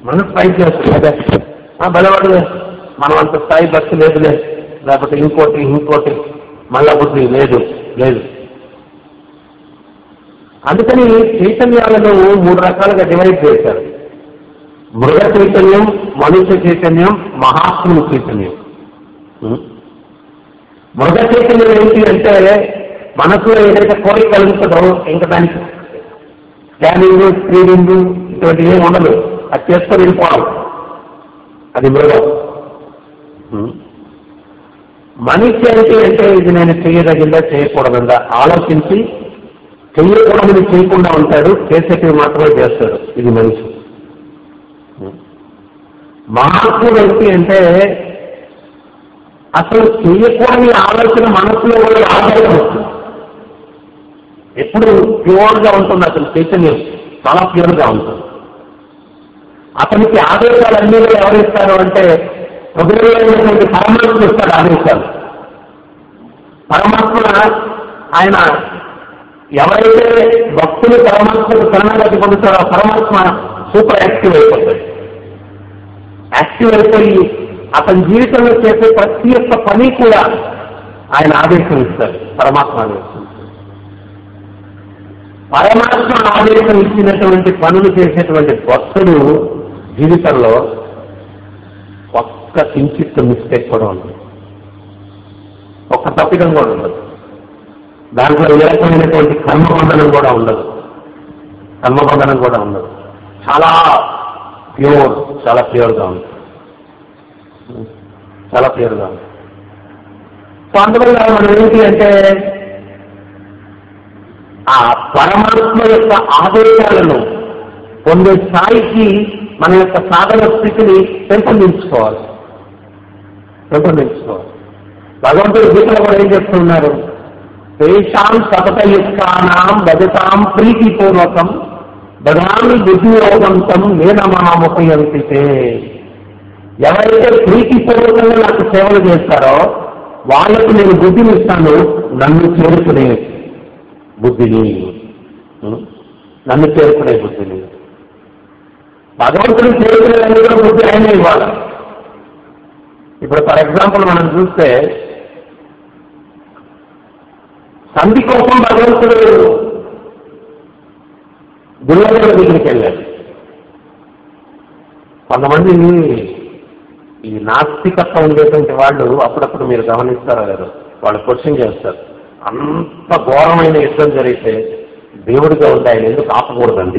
మనం ట్రై చేస్తాం అదే ఆ, బలవాడులే మనం అంత స్థాయి భక్తి లేదులే లేకపోతే ఇంకోటి ఇంకోటి మళ్ళా బుద్ధి లేదు లేదు అందుకని చైతన్యాలను మూడు రకాలుగా డివైడ్ చేశారు మృగ చైతన్యం మనుష్య చైతన్యం మహాత్ముల చైతన్యం ఉం? మృగ చైతన్యం ఏంటి అంటే మనసులో ఏదైతే కోరిక కలుగుతుందో ఇంకా దానికి స్కానింగ్ స్క్రీనింగ్ ఇటువంటి ఏం ఉండదు అది చేసుకొని వెళ్ళిపోవడం అది మృగం ఉం? మనిషి అంటే అంటే ఇది నేను చేయదగిందా చేయకూడదందా ఆలోచించి చెయ్యకూడదని చేయకుండా ఉంటాడు చేసేటివి మాత్రమే చేస్తాడు ఇది మనిషి మహాత్ముడు ఏంటి అంటే అసలు చేయకూడని ఆలోచన మనసులో కూడా ఆలోచన వస్తుంది ఎప్పుడు ప్యూర్ గా ఉంటుంది అతని చైతన్యం చాలా ప్యూర్ గా ఉంటుంది అతనికి ఆదేశాలన్నీ కూడా ఎవరు ఇస్తారు అంటే హృదయమైనటువంటి పరమాత్మ ఇస్తాడు ఆదేశాలు పరమాత్మ ఆయన ఎవరైతే భక్తులు పరమాత్మకు శరణాగతి పొందుతారో ఆ పరమాత్మ సూపర్ యాక్టివ్ అయిపోతాడు యాక్టివ్ అయిపోయి అతని జీవితంలో చేసే ప్రతి ఒక్క పని కూడా ఆయన ఆదేశం ఇస్తాడు పరమాత్మ ఆదేశం పరమాత్మ ఆదేశం ఇచ్చినటువంటి పనులు చేసేటువంటి భక్తుడు జీవితంలో ఒక్క కించిత్ మిస్టేక్ కూడా ఉండదు ఒక్క తప్పిదం కూడా ఉండదు దాంట్లో ఏ రకమైనటువంటి కర్మబంధనం కూడా ఉండదు కర్మబంధనం కూడా ఉండదు చాలా ప్యూర్ చాలా ప్యూర్గా ఉంది చాలా ప్యూర్గా ఉంది సో అందువల్ల మనం ఏంటి అంటే ఆ పరమాత్మ యొక్క ఆదేశాలను పొందే స్థాయికి మన యొక్క సాధన స్థితిని పెంపొందించుకోవాలి పెంపొందించుకోవాలి భగవంతుడు గీతలో కూడా ఏం చెప్తున్నారు తేషాం సతతయుక్తానాం భజతాం ప్రీతిపూర్వకం దదామి బుద్ధియోగంతం నేనమాముపయంతితే ఎవరైతే ప్రీతిపూర్వకంగా నాకు సేవలు చేస్తారో వాళ్ళకు నేను బుద్ధిని ఇస్తాను నన్ను చేరుకునే బుద్ధిని ఉం? నన్ను చేరుకునే బుద్ధిని భగవంతుని చేరుకునే కూడా బుద్ధి ఆయన ఇవ్వాలి ఇప్పుడు ఫర్ ఎగ్జాంపుల్ మనం చూస్తే సంధి కోసం భగవంతుడు దుర్యోధన దగ్గరికి వెళ్ళాడు కొంతమంది ఈ నాస్తికత్వం ఉండేటువంటి వాళ్ళు అప్పుడప్పుడు మీరు గమనిస్తారో లేదో వాళ్ళు క్వశ్చన్ చేస్తారు అంత ఘోరమైన యుద్ధం జరిగితే దేవుడిగా ఉండి ఆయన ఎందుకు ఆపకూడదండి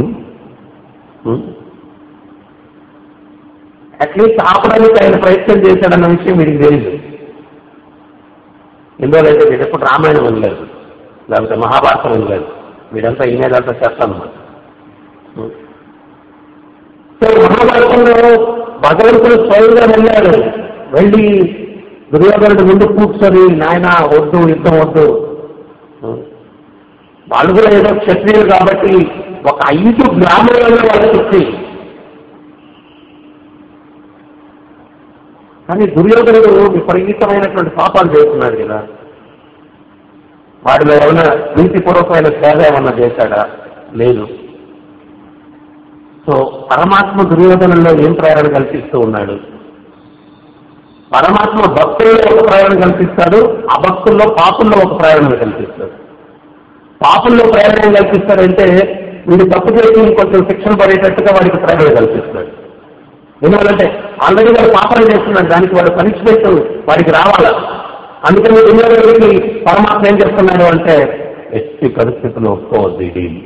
అట్లీస్ట్ ఆపడానికి ఆయన ప్రయత్నం చేశాడన్న విషయం మీకు తెలియదు ఎందువల్లైతే వీడు ఎప్పుడు రామాయణం వినలేదు లేకపోతే మహాభారతం వినలేదు వీడంతా ఈయనేదంతా చేస్తానమాట సో మహాభారతంలో భగవంతుడు స్వయంగా వెళ్ళాడు వెళ్ళి దుర్యోధనుడు ముందు కూర్చొని నాయన వద్దు యుద్ధం వద్దు వాళ్ళు కూడా ఏదో క్షత్రియులు కాబట్టి ఒక ఐదు గ్రామాలలో వాళ్ళకి వచ్చి కానీ దుర్యోధనుడు విపరీతమైనటువంటి పాపాలు చేస్తున్నాడు కదా వాడిలో ఏమైనా నీతిపూర్వకమైన సేవ ఏమన్నా చేశాడా లేదు సో పరమాత్మ దుర్యోధనంలో ఏం ప్రేరణ కల్పిస్తూ ఉన్నాడు పరమాత్మ భక్తుల్లో ఒక ప్రేరణ కల్పిస్తాడు అభక్తుల్లో పాపుల్లో ఒక ప్రేరణ కల్పిస్తాడు పాపుల్లో ప్రేరణ ఏం కల్పిస్తాడంటే వీడు తప్పు చేసి కొంచెం శిక్షణ పడేటట్టుగా వాడికి ప్రేరణ కల్పిస్తాడు ఎందువల్లంటే ఆల్రెడీ వాడు పాపాలు చేస్తున్నాడు దానికి వాడు పనిష్మెంట్ వాడికి రావాలా అందుకని దుర్యోధనుడికి పరమాత్మ ఏం చేస్తున్నాడు అంటే ఎట్టి పరిస్థితుల్లో ఒప్పుకోవద్దు ఈ డీల్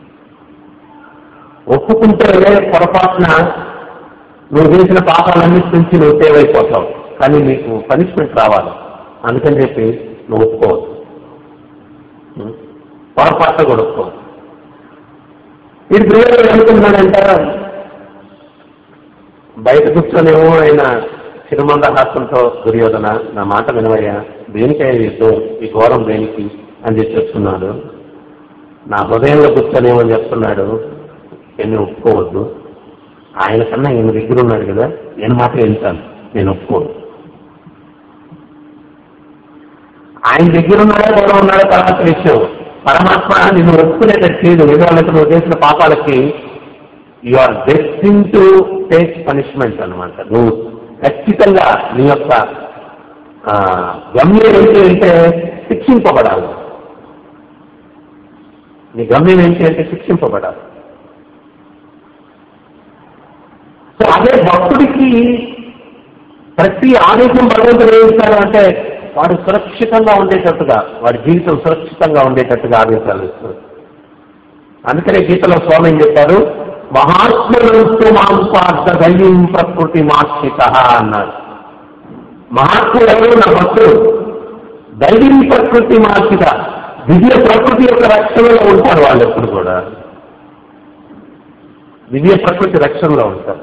ఒప్పుకుంటే పొరపాటున నువ్వు చేసిన పాపాలన్నీ నుంచి నువ్వు సేవ్ అయిపోతావు కానీ నీకు పనిష్మెంట్ రావాలి అందుకని చెప్పి నువ్వు ఒప్పుకోవద్దు ఉం? పొరపాటున కూడా ఒప్పుకోవద్దు ఇది ప్రియుడు ఏమనుకుంటున్నాడంట బయట కూర్చొనేమో ఆయన చిరుమంద హాస్యంతో దుర్యోధన నా మాట వినవయ్యా దేనికై యుద్ధం ఈ ఘోరం దేనికి అని చెప్పి చెప్తున్నాడు నా హృదయంలో కూర్చొనేమో చెప్తున్నాడు ఎన్ని ఒప్పుకోవద్దు ఆయన కన్నా ఈయన దగ్గర ఉన్నాడు కదా నేను మాట వెళ్తాను నేను ఒప్పుకోను ఆయన దగ్గర ఉన్నాడో కూడా ఉన్నాడో తర్వాత విషయం పరమాత్మ నిన్ను ఒప్పుకునేటట్టు చేయదు ఎందుకంటే నువ్వు చేసిన పాపాలకి you are destined to take punishment అనమాట నువ్వు ఖచ్చితంగా నీ యొక్క ఆ, గమ్యం ఏంటి అంటే శిక్షింపబడాలి నీ గమ్యం ఏంటి అంటే శిక్షింపబడాలి సో అదే భక్తుడికి ప్రతి ఆదేశం భగవంతుడు ఏం ఇస్తాడు అంటే వాడు సురక్షితంగా ఉండేటట్టుగా వాడి జీవితం సురక్షితంగా ఉండేటట్టుగా ఆదేశాలు ఇస్తారు అందుకనే గీతలో స్వామి ఏం చెప్పారు మహాత్ములంతో మాంసార్థ దైవం ప్రకృతి మాశ్రిత అన్నారు మహాత్ములు ఎవరు నా భక్తులు దైవం ప్రకృతి మార్చిత దివ్య ప్రకృతి యొక్క రక్షణలో ఉంటారు వాళ్ళు ఎప్పుడు కూడా దివ్య ప్రకృతి రక్షణలో ఉంటారు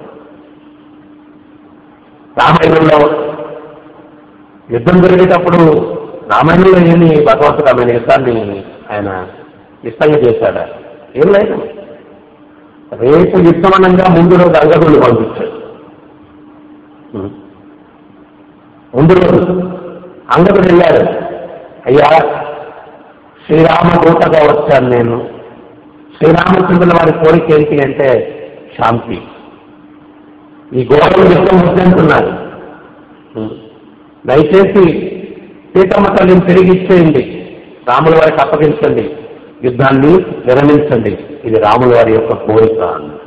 రామాయణంలో యుద్ధం జరిగేటప్పుడు రామాయణంలో ఏమి భగవంతుడు ఆమె యుద్ధాన్ని ఆయన ఇష్టంగా చేశాడా ఏం లేదు రేపు యుద్ధం అనగా ముందు రోజు అంగదులు పంపించాడు ఉం. ముందు రోజు అంగదుడు వెళ్ళాడు అయ్యా శ్రీరామ దూతగా వచ్చాను నేను శ్రీరామచంద్రుల వారి కోరిక ఏంటి అంటే శాంతి ఈ గోడలు యుద్ధం వద్దంటున్నారు ఉం. దయచేసి సీతమ్మ తల్లిని తిరిగి ఇచ్చేయండి రాముల వారికి అప్పగించండి యుద్ధాన్ని విరమించండి ఇది రాముల వారి యొక్క కోరిక అన్నారు.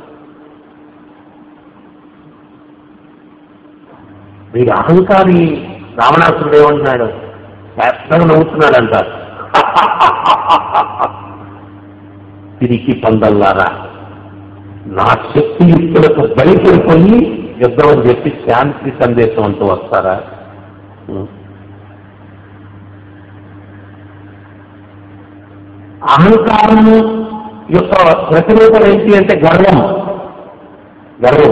వీడి అహంకారి రావణాసురుడు ఏమంటున్నాడు శాస్త్రంగా నవ్వుతున్నాడంట తిరిగి పందల్లారా నా శక్తియుక్తులకు బయటపడిపోయి యుద్ధం అని చెప్పి శాంతి సందేశం అంటూ వస్తారా ఉం. అహంకారం యొక్క ప్రతిరూపం ఏంటి అంటే గర్వం గర్వం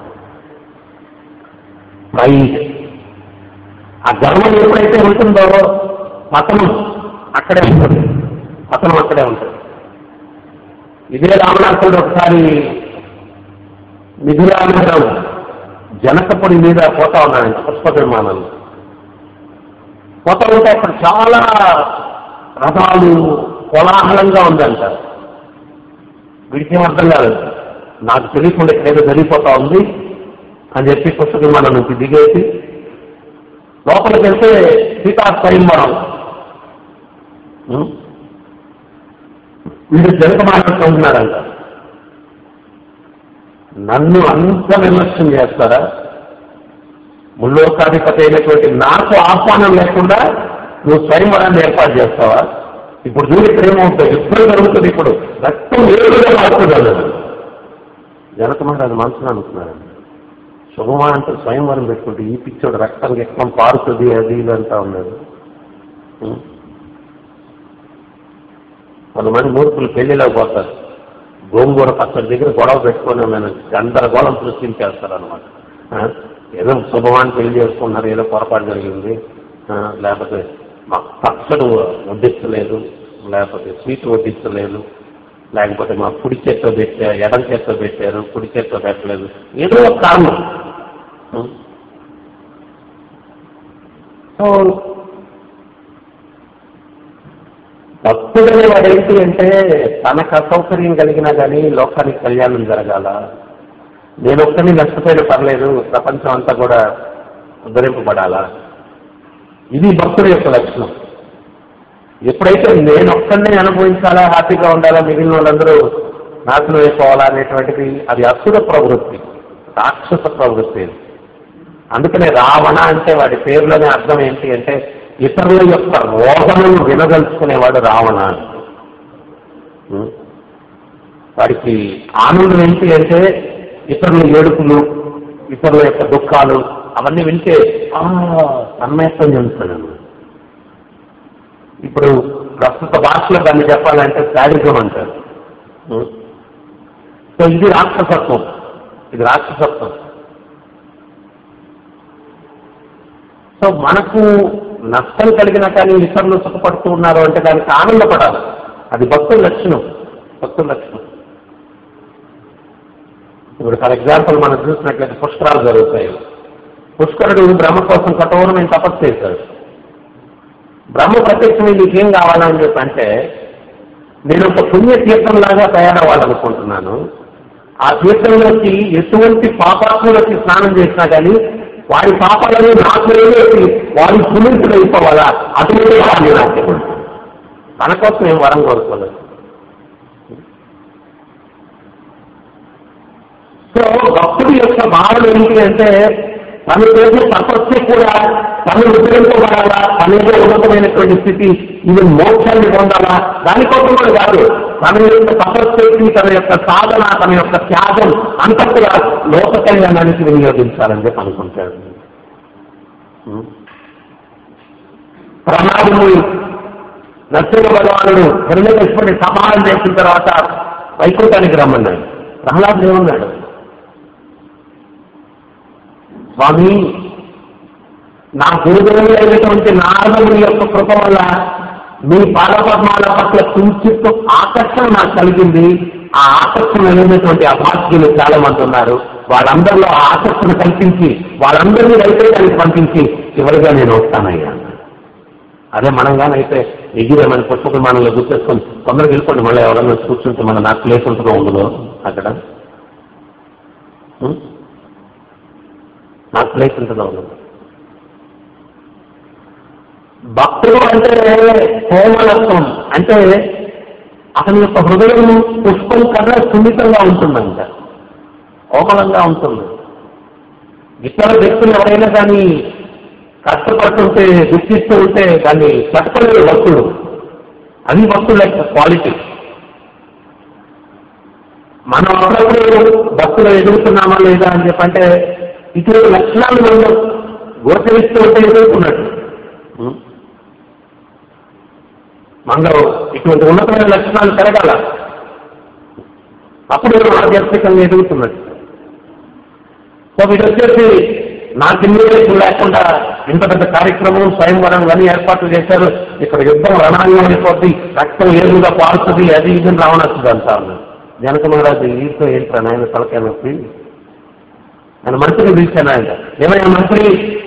ప్రైడ్ ఆ గర్వం ఎప్పుడైతే ఉంటుందో పతనం అక్కడే ఉంటుంది పతనం అక్కడే ఉంటుంది ఇదే రావణాసుడు ఒకసారి మిథురానందరం జనకపుడి మీద పోతా ఉన్నాడంట పుష్ప విమానంలో పోతా ఉంటే అక్కడ చాలా రథాలు కోలాహలంగా ఉందంట వీడికి ఏం అర్థం కాదు నాకు తెలియకుండా ఇక్కడ ఏదో జరిగిపోతా ఉంది అని చెప్పి పుష్ప విమానం నుంచి దిగేసి లోపలికి వెళ్తే సీతా స్వయంవరం ఉం? వీడు జనక మాట్లాడుకుంటున్నారంట నన్ను అంత విమర్శనం చేస్తారా ముల్లోకాధిపతి అయినటువంటి నాకు ఆహ్వానం లేకుండా నువ్వు స్వయంవరాన్ని ఏర్పాటు చేస్తావా ఇప్పుడు చూడు ఇక్కడ ఏమవుతుంది యుద్ధం జరుగుతుంది ఇప్పుడు రక్తం ఏడుగా మారుతుంది అన్నాడు జనక మహారాజు మనసులో అనుకున్నారండి శుభమా అంటే స్వయంవరం పెట్టుకుంటే ఈ పిచ్చోడు రక్తం రక్తం పారుతుంది అది ఇది అంటా ఉన్నాడు ఉం. కొంతమంది మూర్ఖులు పెళ్లిలో పోతారు గోంగూర పచ్చడి దగ్గర గొడవ పెట్టుకొని నేను గందరగోళం సృష్టించేస్తారు అనమాట ఏదో శుభమాన్ని పెళ్లి చేసుకున్నారు ఏదో పొరపాటు జరిగింది ఆ, లేకపోతే మా పచ్చడు వడ్డిస్తలేదు లేకపోతే స్వీట్ వడ్డిస్తలేదు లేకపోతే మా కుడి చేత్తో పెట్టారు ఎడం చేత్తో పెట్టారు కుడి చేత్తో పెట్టలేదు ఏదో ఒక కారణం ఉం. సో భక్తుడనే వాడు ఏంటి అంటే తనకు అసౌకర్యం కలిగినా కానీ లోకానికి కళ్యాణం జరగాల నేను ఒక్కరిని నష్టపోయినా పర్లేదు ప్రపంచం అంతా కూడా ఉద్ధరింపబడాలా ఇది భక్తుడి యొక్క లక్షణం ఎప్పుడైతే నేను ఒక్కడినే అనుభవించాలా హ్యాపీగా ఉండాలా మిగిలిన వాళ్ళందరూ నాశనం అయిపోవాలా అనేటువంటిది అది అసుర ప్రవృత్తి రాక్షస ప్రవృత్తి అది. అందుకనే రావణ అంటే వాడి పేరులోనే అర్థం ఏంటి అంటే ఇతరుల యొక్క రోగములను వినదలుచుకునేవాడు రావణ అని. ఉం? వాడికి ఆనందం ఏంటి అంటే ఇతరుల ఏడుపులు ఇతరుల యొక్క దుఃఖాలు అవన్నీ వింటే ఆ తన్మయత్వం చెందుతాడు ఇప్పుడు ప్రస్తుత భాషలో దాన్ని చెప్పాలంటే శాడిజం అంటారు ఉం? సో ఇది రాక్షసత్వం ఇది రాక్షసత్వం సో మనకు నష్టం కలిగిన కానీ ఇతరులు సుఖపడుతూ ఉన్నారు అంటే దానికి ఆనందపడాలి అది భక్తుల లక్షణం భక్తుల లక్షణం ఇప్పుడు ఫర్ ఎగ్జాంపుల్ మనం చూసినట్లయితే పుష్కరాలు జరుగుతాయి పుష్కరుడు బ్రహ్మ కోసం కఠోరమైన తపస్సు చేశాడు బ్రహ్మ ప్రత్యక్షమై నీకేం కావాలని చెప్పి అంటే నేను ఒక పుణ్యతీర్థంలాగా తయారవ్వాలనుకుంటున్నాను ఆ తీర్థంలోకి ఎటువంటి పాపాత్ములు వచ్చి స్నానం చేసినా కానీ వారి పాపాలని నాశనం వారి సున్నితులు అయిపోవాలా అటువంటి వారిని నాశనం తన కోసం ఏం వరం కోరుకోలేదు సో భక్తుడి యొక్క భావన ఏంటి అంటే తను చేసిన తపస్సు కూడా తను ఉద్ధరింపబడాలా తనేదో ఉన్నతమైనటువంటి స్థితి ఇది మోక్షాన్ని పొందాలా దానికోసం కూడా కాదు తన యొక్క తపస్సు చేసి తన యొక్క సాధన తన యొక్క త్యాగం అంతా కూడా లోక కళ్యాణానికి వినియోగించాలని చెప్పి అనుకుంటాడు ప్రణాళిముడు నరసింహ భగవానుడు హిరణ్యకృష్ణుడి సమానం చేసిన తర్వాత వైకుంఠానికి రమ్మన్నాడు ప్రహ్లాదుడు ఏమన్నాడు స్వామి నా గురుదేవులు అయినటువంటి నారదుని యొక్క కృప వల్ల మీ పాదపద్మాల పట్ల కించిత్ ఆకర్షణ నాకు కలిగింది ఆ ఆకర్షణ లేనటువంటి అభాగ్యులు చాలా మంది ఉన్నారు వాళ్ళందరిలో ఆ ఆకర్షణ కల్పించి వాళ్ళందరినీ రైతేయడానికి పంపించి చివరిగా నేను వస్తానయ్యా అదే మనంగానైతే ఎగిరే మన పుష్పక మనలో గుర్తేసుకొని తొందరగా వెళ్ళిపోండి మళ్ళీ ఎవరన్నా కూర్చుంటే మన నాకు ప్లేస్ ఉంటుందో ఉండదో అక్కడ ఉం? నాకు ప్లేస్ ఉంటుందో ఉండదు భక్తుడు అంటే కోమలత్వం అంటే అతని యొక్క హృదయం పుష్పం కన్నా సున్నితంగా ఉంటుందంట కోమలంగా ఉంటుంది ఇతర వ్యక్తులు ఎవరైనా కానీ కష్టపడుతుంటే దుఃఖిస్తూ ఉంటే దాన్ని కష్టపడలేదు భక్తుడు అది భక్తుల యొక్క క్వాలిటీ మనం అప్పుడప్పుడు భక్తులు ఎదుగుతున్నామా లేదా అని చెప్పంటే ఇటువంటి లక్షణాలు మనం గోచరిస్తూ ఉంటే ఎదుర్కొన్నట్టు మనలో ఇటువంటి ఉన్నతమైన లక్షణాలు పెరగాల అప్పుడు మనం ఆధ్యాత్మికంగా ఎదుగుతున్నట్టు సో వీడు వచ్చేసి నాకు ఇన్విటేషన్ లేకుండా ఇంత పెద్ద కార్యక్రమం స్వయంవరం ఇవన్నీ ఏర్పాట్లు చేశారు ఇక్కడ యుద్ధం రణాంగం అయిపోద్ది రక్తం ఏరుగా పారుతుంది అది ఇది రావణస్తుంది అంటా ఉన్నారు జనక మహారాజు ఈతో ఏంటి ఆయన తలకాయ నొప్పి ఆయన మంత్రిని పిలిచాను ఆయన ఏమైనా మంత్రి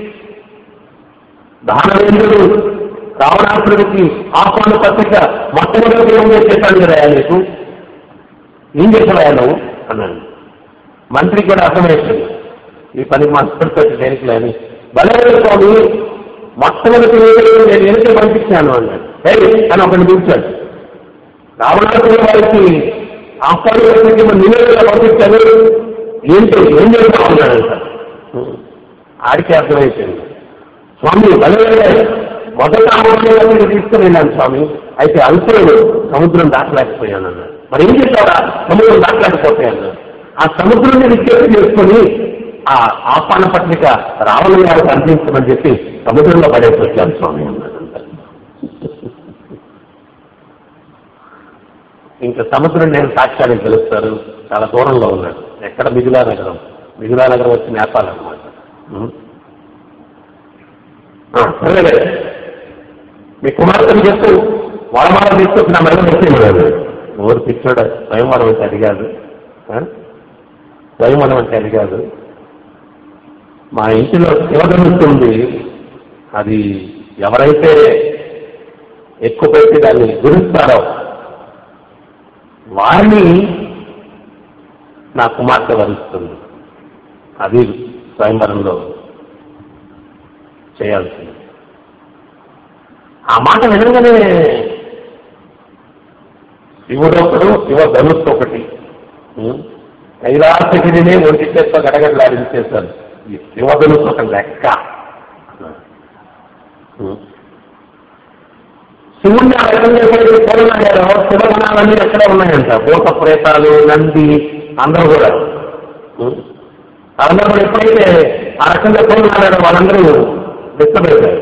దానవేంద్రుడు రావణాసురుడికి ఆహ్వాన పత్రిక మొట్టమొదటి ఏం చేశాను కదా నీకు ఏం చేసావా నువ్వు అన్నాడు మంత్రికి కూడా అర్థమైంది ఈ పనికి మనసుతో దేనికి లేని బలమైన స్వామి మొట్టమొదటి నేను వెనుక పంపించాను అన్నాడు "ఏయ్" అని ఒకరిని పిలిచాడు రావణాసురుడు వారికి ఆహ్వానించడానికి నివేదిక పంపించాను ఏంటి ఏం చేస్తా ఉన్నాడంట ఆడికి అర్థమైపోయింది స్వామి బలమైన మొదట ఆమోదాన్ని తీసుకుని వెళ్ళాను స్వామి అయితే అంకురుడు సముద్రం దాటలేకపోయాను అన్నాడు మరి ఏం చేశారా సముద్రం దాటలేకపోయాను ఆ సముద్రాన్ని విజ్ఞప్తి చేసుకొని ఆ ఆహ్వాన పత్రిక రావణ గారికి అందించమని చెప్పి సముద్రంలో పడేసి వచ్చాను స్వామి అన్నాడు ఇంకా సముద్రం నేను సాక్ష్యానికి తెలుస్తారు చాలా దూరంలో ఉన్నాడు ఎక్కడ మిథిలా నగరం మిథిలా నగరం వచ్చి నేపాల్ అనమాట సరే మీ కుమార్తెను చెప్తూ వరమాల తీసుకొచ్చి నా మెడ వచ్చేయమన్నాడు ఊరు పిచ్చోడు స్వయంవరం అంటే అది కాదు ఆ? స్వయంవరం అంటే అది కాదు మా ఇంటిలో శివధనుస్తుంది అది ఎవరైతే ఎక్కువ పెట్టి దాన్ని గురిస్తారో వారిని నా కుమార్తె వరిస్తుంది అది స్వయంవరంలో చేయాల్సింది ఆ మాట వినగానే శివుడు ఒకడు శివ ధనుస్సు ఒకటి ఉం? కైలాసగిరినే ఒంటి చేత్తో గడగడలాడించేశారు ఈ శివ ధనుస్సు ఒక లెక్క ఉం? శివుణ్ణి ఆ రకంగా ఎప్పుడైతే కోరనాడారో శివగణాలన్నీ ఎక్కడ ఉన్నాయంట భూత ప్రేతాలు నంది అందరూ కూడా ఉం? అందరూ కూడా ఎప్పుడైతే ఆ రకంగా కోరనాడారో వాళ్ళందరూ డిస్టర్బ్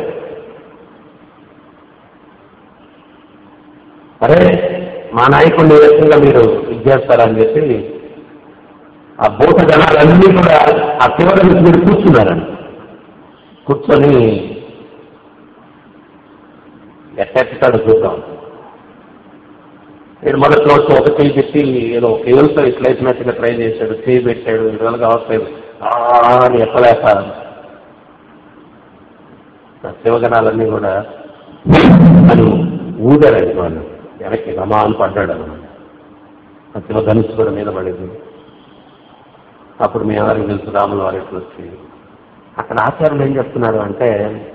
సరే మా నాయకుడిని ఈ రకంగా మీరు ఇచ్చేస్తారని చెప్పి ఆ భూత జనాలన్నీ కూడా ఆ చివరి నుంచి మీరు కూర్చున్నారండి కూర్చొని ఎట్టెట్టాడు చూద్దాం వీడు మొదట్లో వచ్చి ఒక చేయి పెట్టి ఏదో కేవల్తో ఇట్లా వేసినట్టుగా ట్రై చేశాడు చేయి పెట్టాడు ఇవాళ కావట్లేదు ఆ అని ఎక్కలేక ఆ శివగణాలన్నీ కూడా అని ఊదారండి వాళ్ళు వెనక్కి రమాలు పడ్డాడు అనమాట ఆ శివ ధనుసు కూడా మీద పడింది అప్పుడు మీ ఎవరికి తెలుసు రాముల వారికి వచ్చి అక్కడ ఆచార్యులు ఏం చెప్తున్నారు అంటే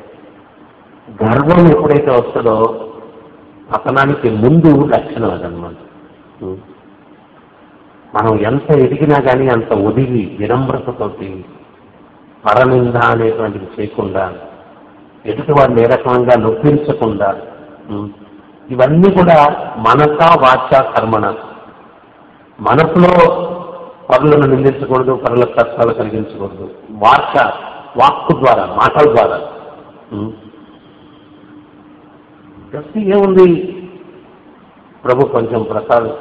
గర్వం ఎప్పుడైతే వస్తుందో పతనానికి ముందు లక్షణం అదనమాట ఉం. మనం ఎంత ఎదిగినా కానీ అంత ఒదిగి వినమ్రతతోటి పరనింద అనేటువంటిది చేయకుండా ఎదుటి వారిని ఏ రకంగా నొప్పించకుండా ఉం. ఇవన్నీ కూడా మనస వాచ కర్మణ మనసులో పరులను నిందించకూడదు పరులకు కష్టాలు కలిగించకూడదు వాచ వాక్కు ద్వారా మాటల ద్వారా ఉం. జస్ట్ ఏముంది ప్రభు కొంచెం ప్రసాదం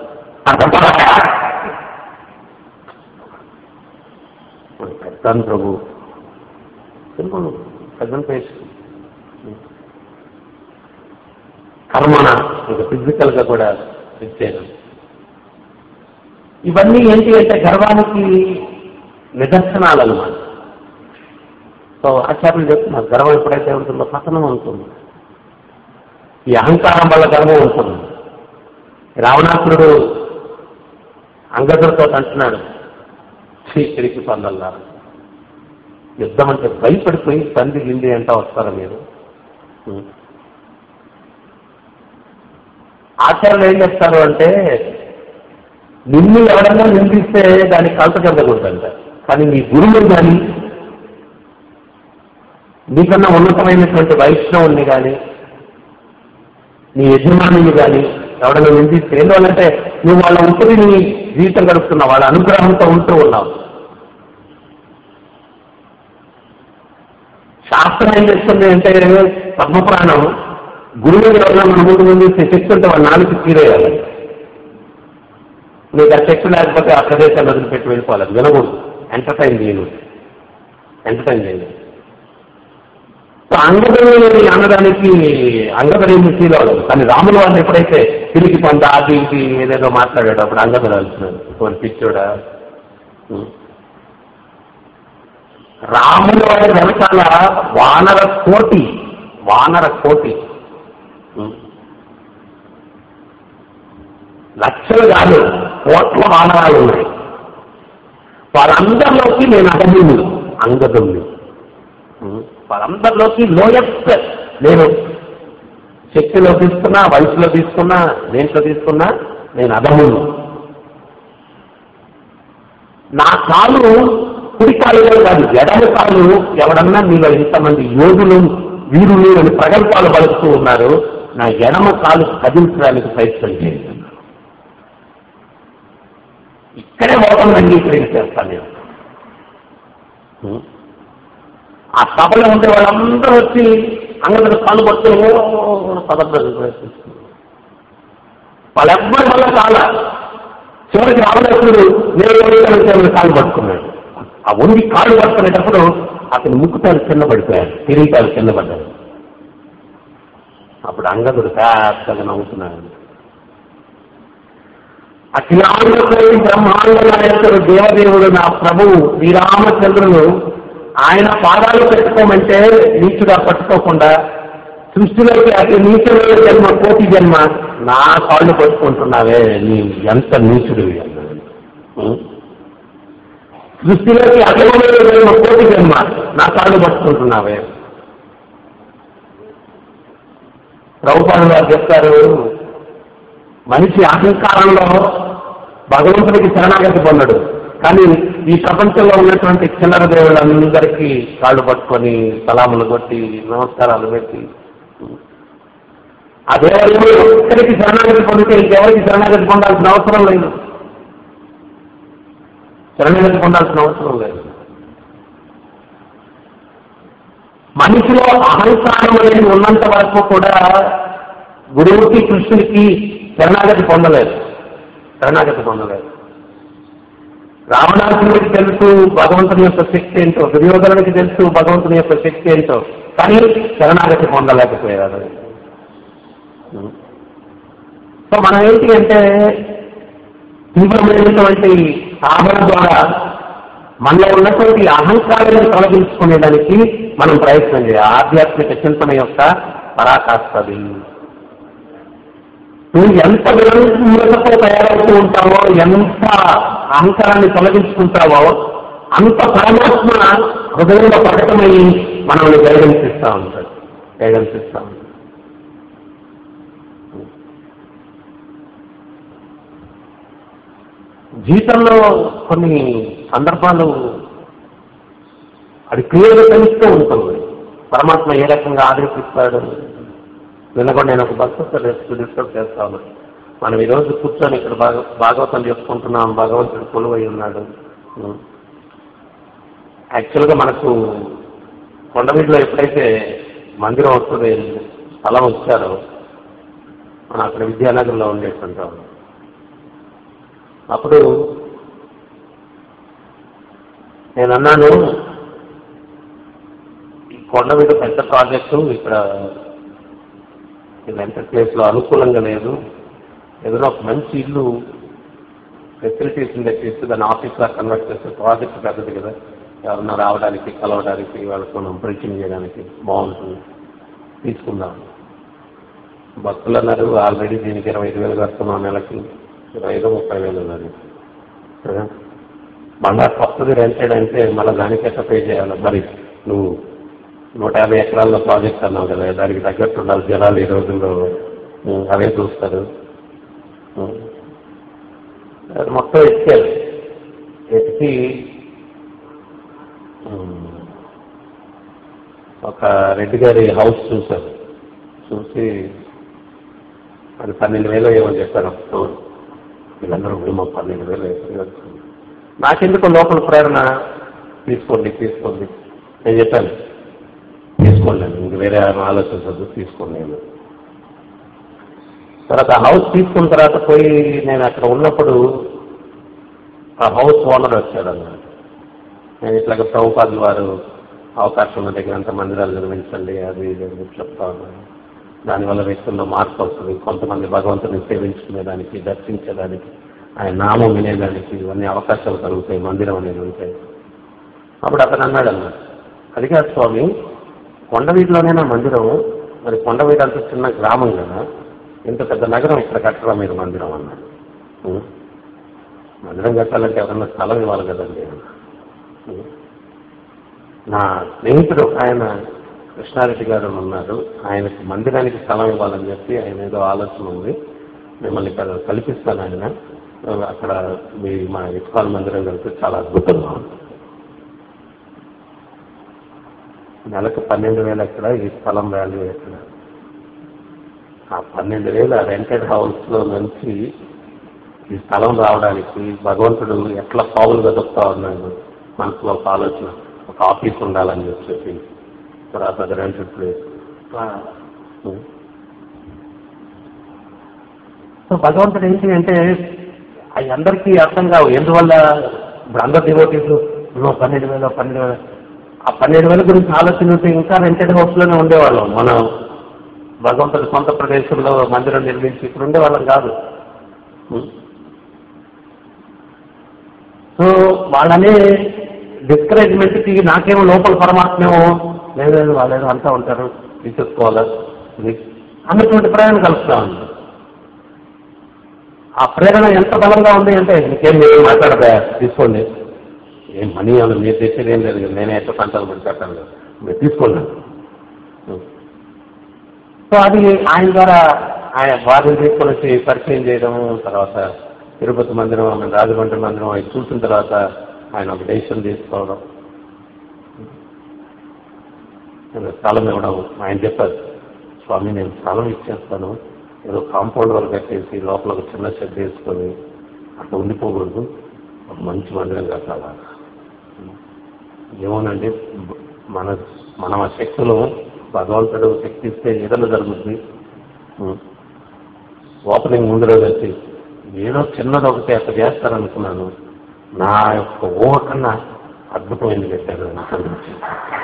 పెద్దాను ప్రభు తెలుగు పెద్దని పేసు కర్మణ ఇంకా ఫిజికల్ గా కూడా ఇచ్చేయడం ఇవన్నీ ఏంటి అంటే గర్వానికి నిదర్శనాలు అన్నమాట సో ఆచార్యులు చెప్తున్నారు గర్వం ఎప్పుడైతే ఉంటుందో పతనం ఉంటుంది ఈ అహంకారం వల్ల గర్వం ఉంటుంది రావణాసురుడు అంగదుడితో అంటున్నాడు చీకరికి పొందల్లారు యుద్ధం అంటే భయపడిపోయి తండ్రి గిండి అంటా వస్తారా మీరు ఉం. ఆచార్యులు ఏం చెప్తారు అంటే నిన్ను ఎవరైనా నిందిస్తే దానికి కలత చెందకూడదంట కానీ నీ గురువుని కానీ నీకన్నా ఉన్నతమైనటువంటి వైష్ణవుని కానీ నీ యజమానిని కానీ ఎవరైనా నిందిస్తే ఎందువల్లంటే నువ్వు వాళ్ళ ఉంటుంది నీ జీవితం గడుపుతున్నావు వాళ్ళ అనుగ్రహంతో ఉంటూ ఉన్నావు శాస్త్రం ఏం చేస్తుంది అంటే పద్మపురాణం గురువు ఎవరైనా మన ముందు ముందు శక్తి ఉంటే వాళ్ళ నాలుగు తీరేయాలి నీకు ఆ శక్తి లేకపోతే ఆ ప్రదేశాన్ని వదిలిపెట్టి వెళ్ళిపోవాలి అది వినకూడదు ఎంటర్టైన్ చేయను ఎంటర్టైన్ చేయను సో అంగదని అనడానికి అంగదని ఫీల్ అవ్వలేదు కానీ రాముల వారిని ఎప్పుడైతే తిరిగి పొంద అది ఇది ఏదేదో మాట్లాడాడు అప్పుడు అంగదుడు వెళ్తున్నాడు కొన్ని పిచ్చోడా ఉం. రాముల వారి వెనకాల వానర కోటి వానర కోటి ఉం. లక్షలు కాదు కోట్ల వానరాలు ఉన్నాయి వారందరిలోకి నేను అగమ్యుని అంగదుని వాళ్ళందరిలోకి లోయెస్ట్ నేను శక్తిలో తీసుకున్నా వయసులో తీసుకున్నా దేంట్లో తీసుకున్నా నేను అదమును నా కాలు కుడి కాలులో కాదు ఎడమ కాలు ఎవడన్నా మీలో ఇంతమంది యోధులు వీరులు అని ప్రగల్భాలు పలుకుతూ ఉన్నారు నా ఎడమ కాలు కదిలించడానికి ప్రయత్నం చేయండి ఇక్కడే మోసం అంగీకరించేస్తాను నేను ఉం. ఆ సభలో ఉండే వాళ్ళందరూ వచ్చి అంగదుడు కాలు పట్టుకుని పదర్థాలు ప్రయత్నిస్తున్నారు వాళ్ళెవ్వరి వల్ల కాల చివరికి రావణాసుడు నేను ఎవరికైనా కాలు పట్టుకున్నాడు ఆ వండి కాళ్ళు పట్టుకునేటప్పుడు అతని ముక్కుతాలు కింద పడిపోయాడు కిరీటాలు కింద పడ్డాడు అప్పుడు అంగదుడు పెద్దగా నవ్వుతున్నాడు అఖిలాండకోటి బ్రహ్మాండ నాయకుడు దేవదేవుడు నా ప్రభువు శ్రీరామచంద్రుడు ఆయన పాదాలు పెట్టుకోమంటే నీచుగా పట్టుకోకుండా సృష్టిలోకి అతి నీచుడు జన్మ కోటి జన్మ నా కాళ్ళు పట్టుకుంటున్నావే నీ ఎంత నీచుడివి అన్నాడు ఉం? సృష్టిలోకి అభిమానులు జన్మ కోటి జన్మ నా కాళ్ళు పట్టుకుంటున్నావే ప్రభుపాలు వారు చెప్తారు మనిషి అహంకారంలో భగవంతుడికి శరణాగతి పొందడు కానీ ఈ ప్రపంచంలో ఉన్నటువంటి చిల్లర దేవుళ్ళందరికీ కాళ్ళు పట్టుకొని సలాములు కొట్టి నమస్కారాలు పెట్టి ఆ దేవుళ్ళు ఒక్కరికి శరణాగతి పొందితే ఇంకెవరికి శరణాగతి పొందాల్సిన అవసరం లేదు శరణాగతి పొందాల్సిన అవసరం లేదు మనిషిలో అహంకారం అనేది ఉన్నంత వరకు కూడా గురువుకి కృష్ణుడికి శరణాగతి పొందలేదు శరణాగతి పొందలేదు రావణాసుడికి తెలుసు భగవంతుని యొక్క శక్తి ఏంటో దుర్యోధనుడికి తెలుసు భగవంతుని యొక్క శక్తి ఏంటో కానీ శరణాగతి పొందలేకపోయారు సో మనం ఏంటి అంటే తీవ్రమైనటువంటి సాధన ద్వారా మనలో ఉన్నటువంటి అహంకారాన్ని తొలగించుకునేదానికి మనం ప్రయత్నం చేయాలి ఆధ్యాత్మిక చింతన యొక్క పరాకాస్తది నువ్వు ఎంత వినమ్రతతో తయారవుతూ ఉంటావో ఎంత అహంకారాన్ని తొలగించుకుంటావో అంత పరమాత్మ హృదయంలో ప్రకటమై మనల్ని గైడెన్స్ ఇస్తా ఉంటాడు గైడెన్స్ ఇస్తా ఉంటాడు జీవితంలో కొన్ని సందర్భాలు అది క్లియర్గా తెలుస్తూ ఉంటుంది పరమాత్మ ఏ రకంగా ఆదరిపిస్తాడు నిన్న కూడా నేను ఒక భక్తులతో డిస్కస్ చేస్తాను మనం ఈరోజు కూర్చొని ఇక్కడ భాగ భాగవతం చెప్పుకుంటున్నాం భగవంతుడు కొలువై ఉన్నాడు యాక్చువల్గా మనకు కొండవీటిలో ఎప్పుడైతే మందిరం వస్తుంది స్థలం వచ్చారో మనం అక్కడ విద్యానగర్లో ఉండేటుంటాం అప్పుడు నేను అన్నాను ఈ కొండ మీద పెద్ద ప్రాజెక్టు ఇక్కడ రెంటెడ్ ప్లేస్ లో అనుకూలంగా లేదు ఏదైనా ఒక మంచి ఇల్లు ఫెసిలిటీస్ తెచ్చిస్తూ దాన్ని ఆఫీస్ లా కన్వర్ట్ చేస్తే ప్రాజెక్ట్ పెద్దది కదా ఎవరన్నా రావడానికి కలవడానికి వాళ్ళతో మనం ప్రీచింగ్ చేయడానికి బాగుంటుంది తీసుకుందాం భక్తులు అన్నారు ఆల్రెడీ దీనికి ఇరవై ఐదు వేలు కడుతున్నాం నెలకి ఇరవై ఐదు ముప్పై వేలు ఉన్నది కదా? మళ్ళా కొత్తది రెంటెడ్ అంటే మళ్ళీ దానికి ఎట్లా పే చేయాలి మరి నువ్వు నూట యాభై ఎకరాల్లో ప్రాజెక్ట్ అన్నావు కదా దానికి తగ్గట్టు ఉండాలి జనాలు ఈ రోజుల్లో ఉం, అవే చూస్తారు ఉం. అది మొత్తం ఎత్తారు ఎత్తి ఉం, ఒక రెడ్డి గారి హౌస్ చూశారు చూసి అది పన్నెండు వేలు ఏమో చెప్పారు అవును. వీళ్ళందరూ మేము పన్నెండు వేలు వేసుకుని నాకెందుకు లోపల ప్రేరణ తీసుకోండి తీసుకోండి నేను చెప్పాను తీసుకోండి ఇంక వేరే ఆలోచించద్దు తీసుకోండి నేను తర్వాత ఆ హౌస్ తీసుకున్న తర్వాత పోయి నేను అక్కడ ఉన్నప్పుడు ఆ హౌస్ ఓనర్ వచ్చాడు అన్నమాట నేను ఇట్లాగ ప్రభుపాదులు వారు అవకాశం ఉన్న దగ్గర అంత మందిరాలు నిర్మించండి అది ఇది అని చెప్తా ఉన్నాను దానివల్ల వ్యక్తుల్లో మార్పు వస్తుంది కొంతమంది భగవంతుని సేవించుకునేదానికి దర్శించేదానికి ఆయన నామం వినేదానికి ఇవన్నీ అవకాశాలు కలుగుతాయి మందిరం అనేది ఉంటాయి అప్పుడు అతను అన్నాడు అన్నమాట అది కాదు స్వామి కొండవీటిలోనే మందిరం మరి కొండవీటి అంత చిన్న గ్రామం కదా ఇంత పెద్ద నగరం ఇక్కడ కట్టరా మీరు మందిరం అన్నాడు ఉం. మందిరం కట్టాలంటే ఎవరన్నా స్థలం ఇవ్వాలి కదండి ఉం. నా స్నేహితుడు ఒక ఆయన కృష్ణారెడ్డి గారు ఉన్నారు ఆయనకి మందిరానికి స్థలం ఇవ్వాలని చెప్పి ఆయన ఏదో ఆలోచన ఉంది మిమ్మల్ని ఇక్కడ కల్పిస్తాను ఆయన అక్కడ మీ మా ఇస్కాన్ మందిరం కలిపి చాలా అద్భుతంగా ఉంది నెలకు పన్నెండు వేలు ఎక్కడ ఈ స్థలం వాల్యూ ఎక్కడ ఆ పన్నెండు వేల రెంటెడ్ హౌస్ లో నుంచి ఈ స్థలం రావడానికి భగవంతుడు ఎట్లా పావులు వెతుకుతా ఉన్నాడు మనసులో ఒక ఆలోచన ఒక ఆఫీస్ ఉండాలని చెప్పి తర్వాత అది రెంటెడ్ ప్లేస్ సో భగవంతుడు ఏంటి అంటే అవి అందరికీ అర్థం కావు ఎందువల్ల ఇప్పుడు అందరు డివోటీస్ నువ్వు పన్నెండు వేలు పన్నెండు వేలు ఆ పన్నెండు వేల గురించి ఆలోచన ఉంటే ఇంకా రెంటెడ్ హౌస్ లోనే ఉండేవాళ్ళం మనం భగవంతుడి సొంత ప్రదేశంలో మందిరం నిర్మించి ఇక్కడ ఉండేవాళ్ళం కాదు సో వాళ్ళనే డిస్కరేజ్మెంట్ కి నాకేమో లోపల పరమాత్మేమో లేదు లేదు వాళ్ళేదో అంటూ ఉంటారు తీసేసుకోవాలి ఇది అన్నటువంటి ప్రేరణ కలుస్తా ఉంది ఆ ప్రేరణ ఎంత బలంగా ఉంది అంటే ఇంకేం మీరు మాట్లాడదా తీసుకోండి ఏం మనీ అని మీరు తెచ్చేది ఏం లేదు కదా, నేనే ఎట్లా పంటలు పెట్టి పెట్టాను కదా. మీరు తీసుకోండి సో అది ఆయన ద్వారా ఆయన వారిని తీసుకొని వచ్చి పరిచయం చేయడం తర్వాత తిరుపతి మందిరం ఆమె రాజమండ్రి మందిరం అవి చూసిన తర్వాత ఆయన ఒక డెసిషన్ తీసుకోవడం నేను స్థలం ఇవ్వడం ఆయన చెప్పారు స్వామి నేను స్థలం ఇచ్చేస్తాను ఏదో కాంపౌండ్ వరకు కట్టేసి లోపల ఒక చిన్న షెడ్ వేసుకొని అట్లా ఉండిపోకూడదు ఒక మంచి మందిరం కట్టాలా ఏమోనండి మన మన శక్తులు భగవంతుడు శక్తి ఇస్తే ఏదైనా జరుగుతుంది ఓపెనింగ్ ముందు రోజు వచ్చి ఏదో చిన్నది ఒకటి అక్కడ చేస్తారనుకున్నాను నా యొక్క ఊహ కన్నా అద్భుతమైంది పెట్టారు నాకు అనిపించింది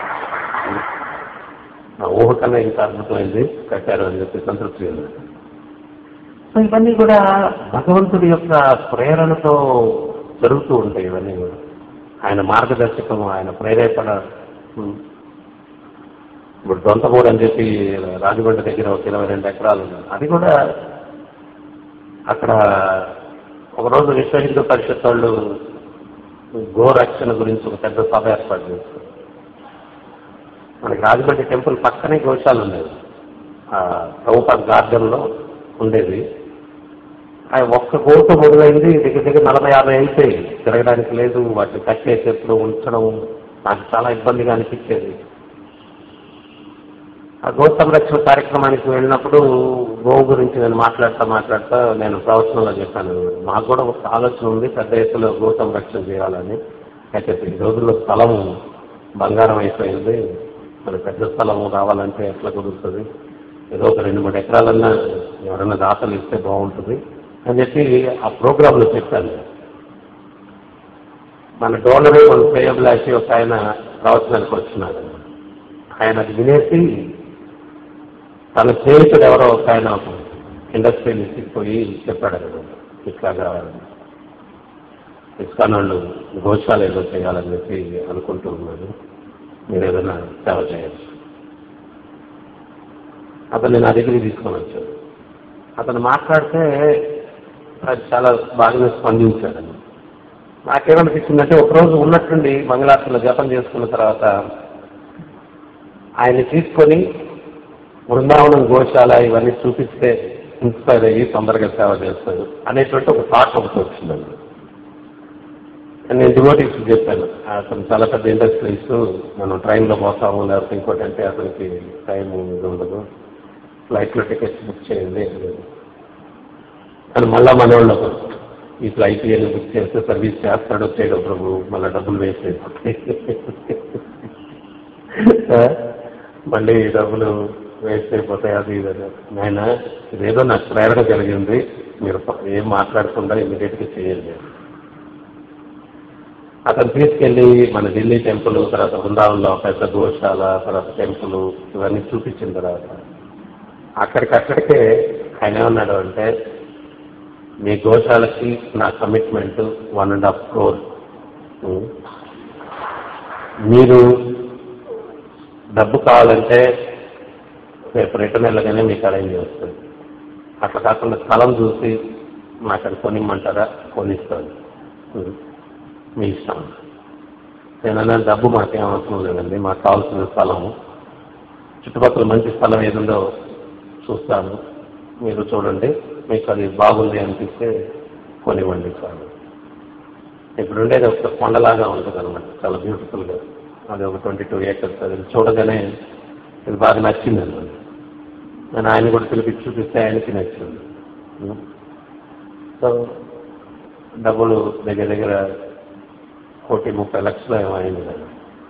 నా ఊహ కన్నా ఇంకా అద్భుతమైంది కట్టారు అని చెప్పి సంతృప్తి ఉంది సో ఇవన్నీ కూడా భగవంతుడి యొక్క ప్రేరణతో జరుగుతూ ఉంటాయి ఇవన్నీ కూడా ఆయన మార్గదర్శకం ఆయన ప్రేరేపణ ఉం. ఇప్పుడు దొంతమూరు అని చెప్పి రాజమండ్రి దగ్గర ఒక ఇరవై రెండు ఎకరాలు ఉంది అది కూడా అక్కడ ఒకరోజు విశ్వ హిందూ పరిషత్ వాళ్ళు గోరక్షణ గురించి ఒక పెద్ద సభ ఏర్పాటు చేస్తారు మనకి రాజమండ్రి టెంపుల్ పక్కనే గోశాల ఉండేది ఆ ప్రభుపాద్ గార్డెన్లో ఉండేది ఆ ఒక్క కోరిక మొదలైంది దగ్గర దగ్గర నలభై యాభై అయిపోయి తిరగడానికి లేదు వాటిని కట్టేసేప్పుడు ఉంచడం నాకు చాలా ఇబ్బందిగా అనిపించేది ఆ గో సంరక్షణ కార్యక్రమానికి వెళ్ళినప్పుడు గోవు గురించి నేను మాట్లాడుతూ మాట్లాడుతూ నేను ప్రవచనంలో చెప్పాను మాకు కూడా ఒక ఆలోచన ఉంది పెద్ద ఎత్తులో గో సంరక్షణ చేయాలని అయితే ఈ రోజుల్లో స్థలం బంగారం అయిపోయింది మరి పెద్ద స్థలం కావాలంటే ఎట్లా కుదురుతుంది ఏదో ఒక రెండు మూడు ఎకరాలన్నా ఎవరైనా దాతలు ఇస్తే బాగుంటుంది అని చెప్పి ఆ ప్రోగ్రాంలో చెప్పాను మన డోనరు మన శ్రేయభిలాషి ఒక ఆయన ప్రవచనానికి వచ్చినాడు ఆయన అది వినేసి తన స్నేహితుడు ఎవరో ఒక ఆయన ఇండస్ట్రీ తీసుకుపోయి చెప్పాడు కదా ఇట్లాగా ఇస్కాన్ వాళ్ళు గోశాల ఏదో చేయాలని చెప్పి అనుకుంటూ ఉన్నారు మీరు ఏదైనా సేవ చేయొచ్చు అతన్ని నా దగ్గరికి తీసుకొని వచ్చాడు అతను మాట్లాడితే అది చాలా బాగా స్పందించాడని నాకేమనిపించిందంటే ఒకరోజు ఉన్నట్టుండి మంగళార్తులు జపం చేసుకున్న తర్వాత ఆయన్ని తీసుకొని బృందావనం గోశాల ఇవన్నీ చూపిస్తే ఇన్స్పైర్ అయ్యి తొందరగా సేవ చేస్తాడు అనేటువంటి ఒక థాట్ ఒకటి వచ్చిందండి నేను డివోటీస్ చెప్పాను అతను చాలా పెద్ద ఇండస్ట్రీస్ మనం ట్రైన్లో పోతాము లేకపోతే ఇంకోటి అంటే అతనికి టైం ఇది ఉండదు ఫ్లైట్లో టికెట్స్ బుక్ చేయండి అని మళ్ళా మనోళ్ళు ఈ ఫ్లైట్ ఏదో బుక్ చేస్తే సర్వీస్ చేస్తాడో చేయడో ప్రభు మళ్ళీ డబ్బులు వేస్ట్ అయిపోతాయి మళ్ళీ డబ్బులు వేస్ట్ అయిపోతాయి అది ఇది అని. నాయన ఇదేదో నాకు ప్రేరణ కలిగింది మీరు ఏం మాట్లాడకుండా ఇమీడియట్గా చేయండి అతను తీసుకెళ్ళి మన ఢిల్లీ టెంపుల్ తర్వాత బృందావనంలో పెద్ద గోశాల తర్వాత టెంపుల్ ఇవన్నీ చూపించిన తర్వాత అక్కడికక్కడికే ఆయన ఏమన్నాడు అంటే మీ గోశాలకి నా commitment one and half crore మీరు డబ్బు కావాలంటే రేపు రిటర్న్ వెళ్ళగానే మీకు అరేంజ్ చేస్తుంది అట్లా కాకుండా స్థలం చూసి నాకు అది కొనిమ్మంటారా కొనిస్తాను ఉం. మీ ఇష్టం నేనన్నా డబ్బు మాకేం అవసరం లేదండి మాకు కావాల్సిన స్థలము చుట్టుపక్కల మంచి స్థలం ఏదుందో చూస్తాను మీరు చూడండి మీకు అది బాగుంది అనిపిస్తే కొనివ్వండి చాలు ఇప్పుడు ఉండేది ఒక కొండలాగా ఉంటుంది అనమాట చాలా బ్యూటిఫుల్గా అది ఒక ట్వంటీ టూ ఏకర్స్ అది చూడగానే ఇది బాగా నచ్చింది అనమాట నేను ఆయన కూడా పిలిపించి చూపిస్తే ఆయనకి నచ్చింది సో డబ్బులు దగ్గర దగ్గర కోటి ముప్పై లక్షలు ఏమో అయింది కదా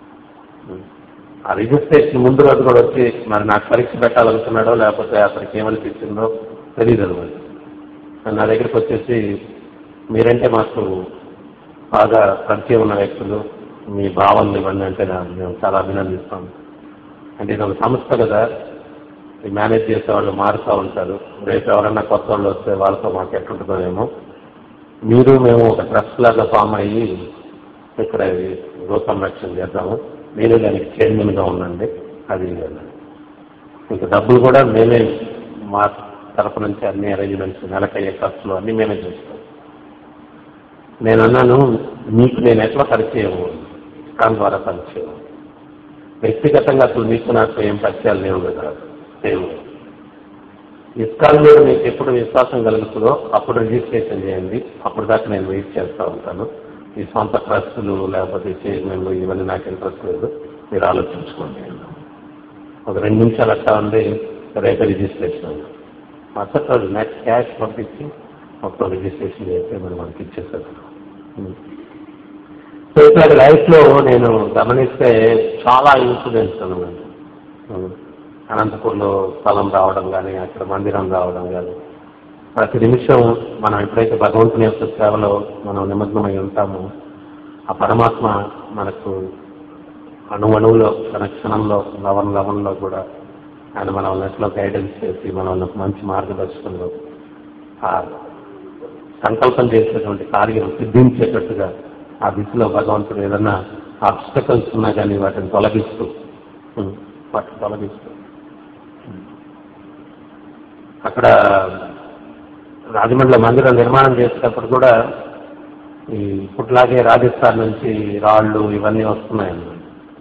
ఆ రిజిస్ట్రేషన్ ముందు రోజు కూడా వచ్చి మరి నాకు పరీక్ష పెట్టాలనుకున్నాడో లేకపోతే అతనికి ఏమనిపించిందో తెలియదు అనమాట నా దగ్గరికి వచ్చేసి మీరంటే మాకు బాగా పరిచయం ఉన్న వ్యక్తులు మీ భావనలు ఇవన్నీ అంటే నా- మేము చాలా అభినందిస్తాం అంటే ఇది ఒక సంస్థ కదా ఈ మేనేజ్ చేసే వాళ్ళు మారుతూ ఉంటారు రేపు ఎవరన్నా కొత్త వాళ్ళు వస్తే వాళ్ళతో మాకు ఎట్లుంటుందో ఏమో మీరు మేము ఒక ట్రస్ట్ లాగా ఫామ్ అయ్యి ఇక్కడ ఈ గో సంరక్షణ చేద్దాము మీరు దానికి చైర్మన్గా ఉండండి అది ఇది అన్నాడు. ఇంకా డబ్బులు కూడా మేమే మా తరపు నుంచి అన్ని అరేంజ్మెంట్స్ నెలకయ్యే ఖర్చులు అన్ని మేమే చేస్తాం నేను అన్నాను మీకు నేను ఎట్లా పరిచయం ఇస్కాన్ ద్వారా పరిచయం వ్యక్తిగతంగా అసలు మీకు నాకు ఏం పరిచయాలు లేవు కదా లేవు ఇస్కాన్ మీద మీకు ఎప్పుడు విశ్వాసం కలుగుతుందో అప్పుడు రిజిస్ట్రేషన్ చేయండి అప్పుడు దాకా నేను వెయిట్ చేస్తూ ఉంటాను ఈ సొంత ట్రస్టులు లేకపోతే చైర్మన్లు ఇవన్నీ నాకు ఇంట్రెస్ట్ లేదు మీరు ఆలోచించుకోండి ఒక రెండు నిమిషాలు అట్లా ఉంది రేపు రిజిస్ట్రేషన్ అయింది మరుసటి రోజు నెక్స్ట్ క్యాష్ పంపించి మొత్తం రిజిస్ట్రేషన్ చేస్తే మనం మనకి ఇచ్చేసారు సో ఇట్లా లైఫ్లో నేను గమనిస్తే చాలా ఇన్సిడెంట్స్ అనమాట అనంతపూర్లో స్థలం రావడం కానీ అక్కడ మందిరం రావడం కానీ ప్రతి నిమిషం మనం ఎప్పుడైతే భగవంతుని యొక్క సేవలో మనం నిమగ్నమై ఉంటామో ఆ పరమాత్మ మనకు అణువణువులో తన క్షణంలో లవణ లవణలో కూడా ఆయన మనల్ని ఎట్లా గైడెన్స్ చేసి మనల్ని ఒక మంచి మార్గదర్శకంలో ఆ సంకల్పం చేసేటువంటి కార్యం సిద్ధించేటట్టుగా ఆ దిశలో భగవంతుడు ఏదన్నా ఆబ్స్టకల్స్ ఉన్నా కానీ వాటిని తొలగిస్తూ ఉం, వాటిని తొలగిస్తూ అక్కడ రాజమండ్రిలో మందిరం నిర్మాణం చేసేటప్పుడు కూడా ఈ ఇప్పట్లాగే రాజస్థాన్ నుంచి రాళ్ళు ఇవన్నీ వస్తున్నాయన్నమాట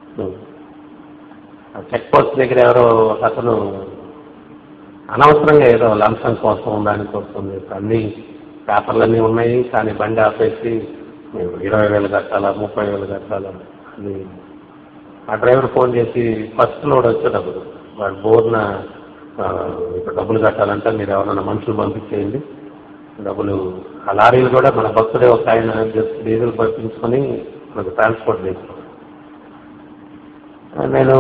చెక్ పోస్ట్ దగ్గర ఎవరో ఒక అతను అనవసరంగా ఏదో లంచం కోసం దానికోసం అన్ని పేపర్లన్నీ ఉన్నాయి కానీ బండి ఆపేసి మేము ఇరవై వేలు కట్టాలా ముప్పై వేలు కట్టాలా అది ఆ డ్రైవర్ ఫోన్ చేసి ఫస్ట్ లోడ్ వచ్చేటప్పుడు వాడు బోర్న ఆ, ఇప్పుడు డబ్బులు కట్టాలంటే మీరు ఎవరైనా మనుషులు పంపించేయండి డబ్బులు ఆ లారీలు కూడా మన భక్తుడే ఒక ఆయన జస్ట్ డీజిల్ పంపించుకొని మనకు ట్రాన్స్పోర్ట్ చేస్తాం నేను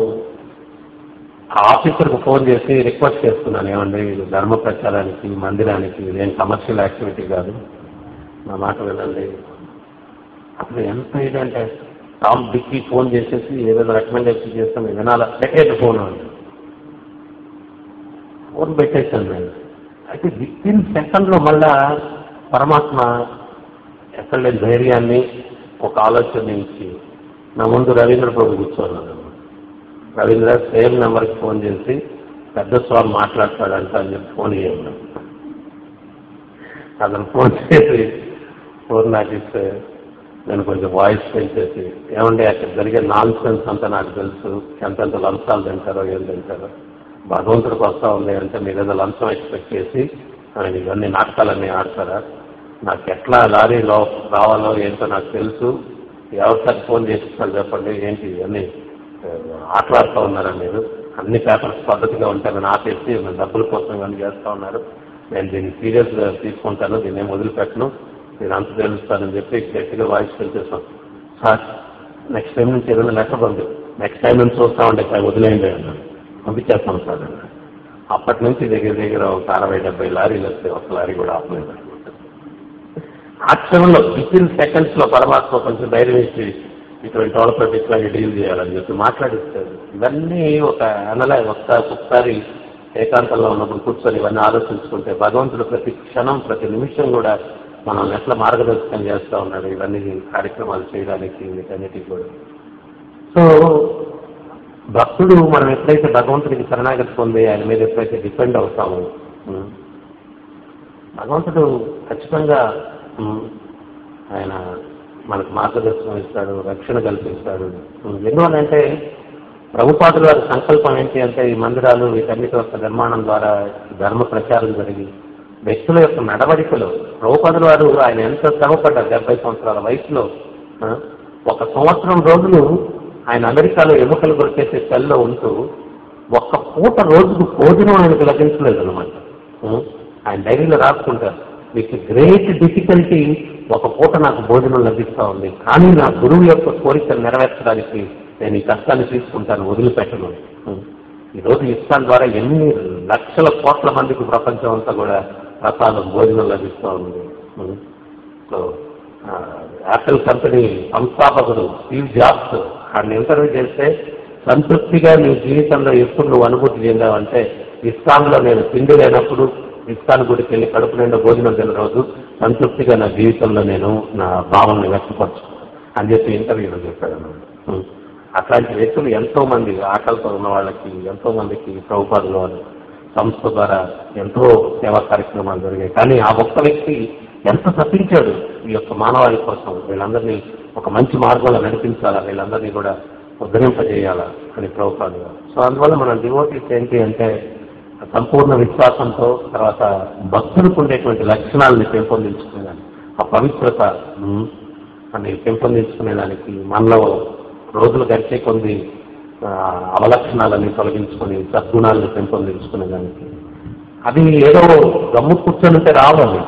ఆ ఆఫీసర్కి ఫోన్ చేసి రిక్వెస్ట్ చేస్తున్నాను ఏమండి ఇది ధర్మ ప్రచారానికి మందిరానికి ఇదేం కమర్షియల్ యాక్టివిటీ కాదు నా మాట వినండి అప్పుడు ఎంత ఇదంటే టామ్ డిక్కి ఫోన్ చేసేసి ఏదైనా రికమెండేషన్ చేస్తాం వినాలా పెట్టేది ఫోన్ అండి ఫోన్ పెట్టేశాను నేను అయితే విత్ ఇన్ సెకండ్లో మళ్ళా పరమాత్మ ఎక్కడ లేని ధైర్యాన్ని ఒక ఆలోచన ఇచ్చి నా ముందు రవీంద్ర ప్రభు కూర్చోన్నాను రవీంద్ర సేమ్ నెంబర్కి ఫోన్ చేసి పెద్ద స్వామి మాట్లాడతాడంట అని చెప్పి ఫోన్ చేయండి అతను ఫోన్ చేసి ఫోన్ నాకు ఇస్తే నేను కొంచెం వాయిస్ పెంచేసి ఏమండి అక్కడ జరిగే నాన్ సెన్స్ అంతా నాకు తెలుసు ఎంతెంత లంచాలు తింటారో ఏం తింటారో భగవంతుడికి వస్తా ఉంది అంటే మీరు ఏదో లంచం ఎక్స్పెక్ట్ చేసి ఆయన ఇవన్నీ నాటకాలన్నీ ఆడతారా నాకు ఎట్లా లారీలో రావాలో ఏంటో నాకు తెలుసు ఎవరిసారి ఫోన్ చేసిస్తారు చెప్పండి ఏంటి ఇవన్నీ ఆ, ఆటలాడుతూ ఉన్నారా మీరు అన్ని పేపర్స్ పద్ధతిగా ఉంటాయని ఆపేసి మీరు డబ్బుల కోసం ఇవన్నీ చేస్తూ ఉన్నారు నేను దీన్ని సీరియస్గా తీసుకుంటాను దీన్ని ఏం వదిలిపెట్టను నేను అంత తెలుస్తానని చెప్పి గట్టిగా వాయిస్ పెంచేస్తాను సార్ నెక్స్ట్ టైం నుంచి ఏదైనా లెటర్ పంపి నెక్స్ట్ టైం నుంచి చూస్తా ఉండే సార్ వదిలేయండి అన్నాను పంపించేస్తాం సార్ అన్నాడు అప్పటి నుంచి దగ్గర దగ్గర ఒక అరవై డెబ్బై లారీలు వస్తే ఒక లారీ కూడా ఆపలేదు ఆ క్షణంలో విత్ ఇన్ సెకండ్స్ లో పరమాత్మ కొంచెం ధైర్యం ఇచ్చి ఇటువంటి వాళ్ళతో ఇట్లాగే డీల్ చేయాలని చెప్పి మాట్లాడిస్తారు ఇవన్నీ ఒక అనలే ఒకసారి ఒకసారి ఏకాంతంలో ఉన్నప్పుడు కూర్చొని ఇవన్నీ ఆలోచించుకుంటే భగవంతుడు ప్రతి క్షణం ప్రతి నిమిషం కూడా మనల్ని ఎట్లా మార్గదర్శకం చేస్తూ ఉన్నాడు ఇవన్నీ కార్యక్రమాలు చేయడానికి వీటన్నిటికి కూడా సో భక్తుడు మనం ఎప్పుడైతే భగవంతుడికి శరణాగతి పొంది ఆయన మీద ఎప్పుడైతే డిపెండ్ అవుతామో ఉం, భగవంతుడు ఖచ్చితంగా ఉం, ఆయన మనకు మార్గదర్శనం ఇస్తాడు రక్షణ కల్పిస్తాడు ఉం, ఎందువల్లంటే ప్రభుపాదుల వారి సంకల్పం ఏంటి అంటే ఈ మందిరాలు వీటన్నిటి యొక్క నిర్మాణం ద్వారా ఈ ధర్మ ప్రచారం జరిగి వ్యక్తుల యొక్క నడవడికలో ప్రభుపాదుల వారు ఆయన ఎంత శ్రమపడ్డారు డెబ్బై సంవత్సరాల వయసులో ఆ, ఒక సంవత్సరం రోజులు ఆయన అమెరికాలో ఎముకలు కొరికేసే సెల్లో ఉంటూ ఒక్క పూట రోజుకు భోజనం ఆయనకు లభించలేదు అనమాట ఆయన డైరీలో రాసుకుంటారు విత్ గ్రేట్ డిఫికల్టీ ఒక పూట నాకు భోజనం లభిస్తా ఉంది కానీ నా గురువు యొక్క కోరికలు నెరవేర్చడానికి నేను ఈ కష్టాన్ని తీసుకుంటాను వదిలిపెట్టను ఉం. ఈరోజు ఇస్కాన్ ద్వారా ఎన్ని లక్షల కోట్ల మందికి ప్రపంచం అంతా కూడా ప్రసాదం భోజనం లభిస్తూ ఉంది ఉం. సో ఆ, యాపిల్ కంపెనీ సంస్థాపకుడు స్టీవ్ జాబ్స్ ఆయన ఇంటర్వ్యూ చేస్తే సంతృప్తిగా నీ జీవితంలో ఎప్పుడు నువ్వు అనుభూతి చెందావంటే ఇస్కాన్లో నేను తిండి లేనప్పుడు ఇస్కాన్ గుడికి వెళ్ళి కడుపు నిండా భోజనం తిన్న రోజు సంతృప్తిగా నా జీవితంలో నేను నా భావనని వ్యక్తపరచు అని చెప్పి ఇంటర్వ్యూలో చెప్పాడు అన్నమాట. ఉం. అట్లాంటి వ్యక్తులు ఎంతో మంది ఆకలితో ఉన్న వాళ్ళకి ఎంతో మందికి ప్రభుపాదుల వారు సంస్థ ద్వారా ఎంతో సేవా కార్యక్రమాలు జరిగాయి కానీ ఆ ఒక్క వ్యక్తి ఎంత తప్పించాడు ఈ యొక్క మానవాళి కోసం వీళ్ళందరినీ ఒక మంచి మార్గంలో నడిపించాలా వీళ్ళందరినీ కూడా ఉద్ధరింపజేయాలా అని ప్రభుపాదు గారు సో అందువల్ల మన డివోటీస్ ఏంటి అంటే సంపూర్ణ విశ్వాసంతో తర్వాత భక్తులకు ఉండేటువంటి లక్షణాలని పెంపొందించుకునేదాన్ని ఆ పవిత్రత ఉమ్, అని పెంపొందించుకునేదానికి మనలో రోజులు గడిచే కొన్ని ఆ, అవలక్షణాలని తొలగించుకొని సద్గుణాలను పెంపొందించుకునేదానికి అది ఏదో గమ్ము కూర్చొనితే రావాలి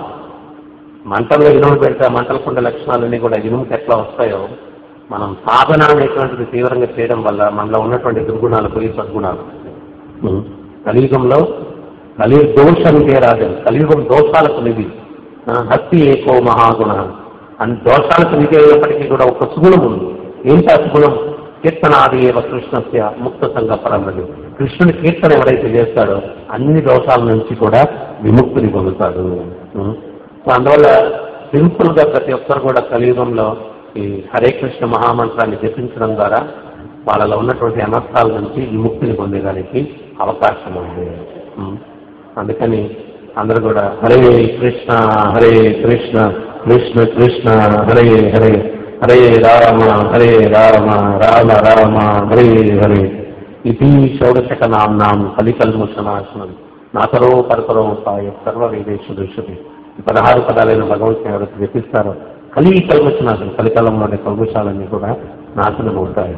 మంటల్లో ఇనుము పెడితే ఆ మంటలకుండే లక్షణాలన్నీ కూడా ఇనుముకి ఎట్లా వస్తాయో మనం సాధన అనేటువంటిది తీవ్రంగా చేయడం వల్ల మనలో ఉన్నటువంటి దుర్గుణాలు పోయి సద్గుణాలు ఉం. కలియుగంలో కలి దోషంకే రాజన్ కలియుగం దోషాలకు నిధి ఆ, హత్తి ఏకో మహాగుణ అని దోషాలకు నిధి అయినప్పటికీ కూడా ఒక సుగుణం ఉంది ఏంటి ఆ సుగుణం కీర్తనాది ఏవ కృష్ణస్య ముక్త సంఘ పరమది కృష్ణుని కీర్తన ఎవరైతే చేస్తాడో అన్ని దోషాల నుంచి కూడా విముక్తిని పొందుతాడు ఉం. సో అందువల్ల సింపుల్ గా ప్రతి ఒక్కరు కూడా కలియుగంలో ఈ హరే కృష్ణ మహామంత్రాన్ని జపించడం ద్వారా వాళ్ళలో ఉన్నటువంటి అనర్థాల నుంచి విముక్తిని పొందేదానికి అవకాశం ఉంది ఉం. అందుకని అందరూ కూడా హరే కృష్ణ హరే కృష్ణ కృష్ణ కృష్ణ హరే హరే హరే రామ హరే రామ రామ రామ హరే హరే ఇది షోడశక నామ్నాం కలికల్ముషనాశనం నాకరో పరకరో పాయ సర్వ వేదేశు దృశ్యతి ఈ పదహారు పదాలైన భగవంతుని ఎవరైతే జపిస్తారో కలి కల్మషనాశనం కలికాలంలోని కల్మషాలన్నీ కూడా నాశనం అవుతాయి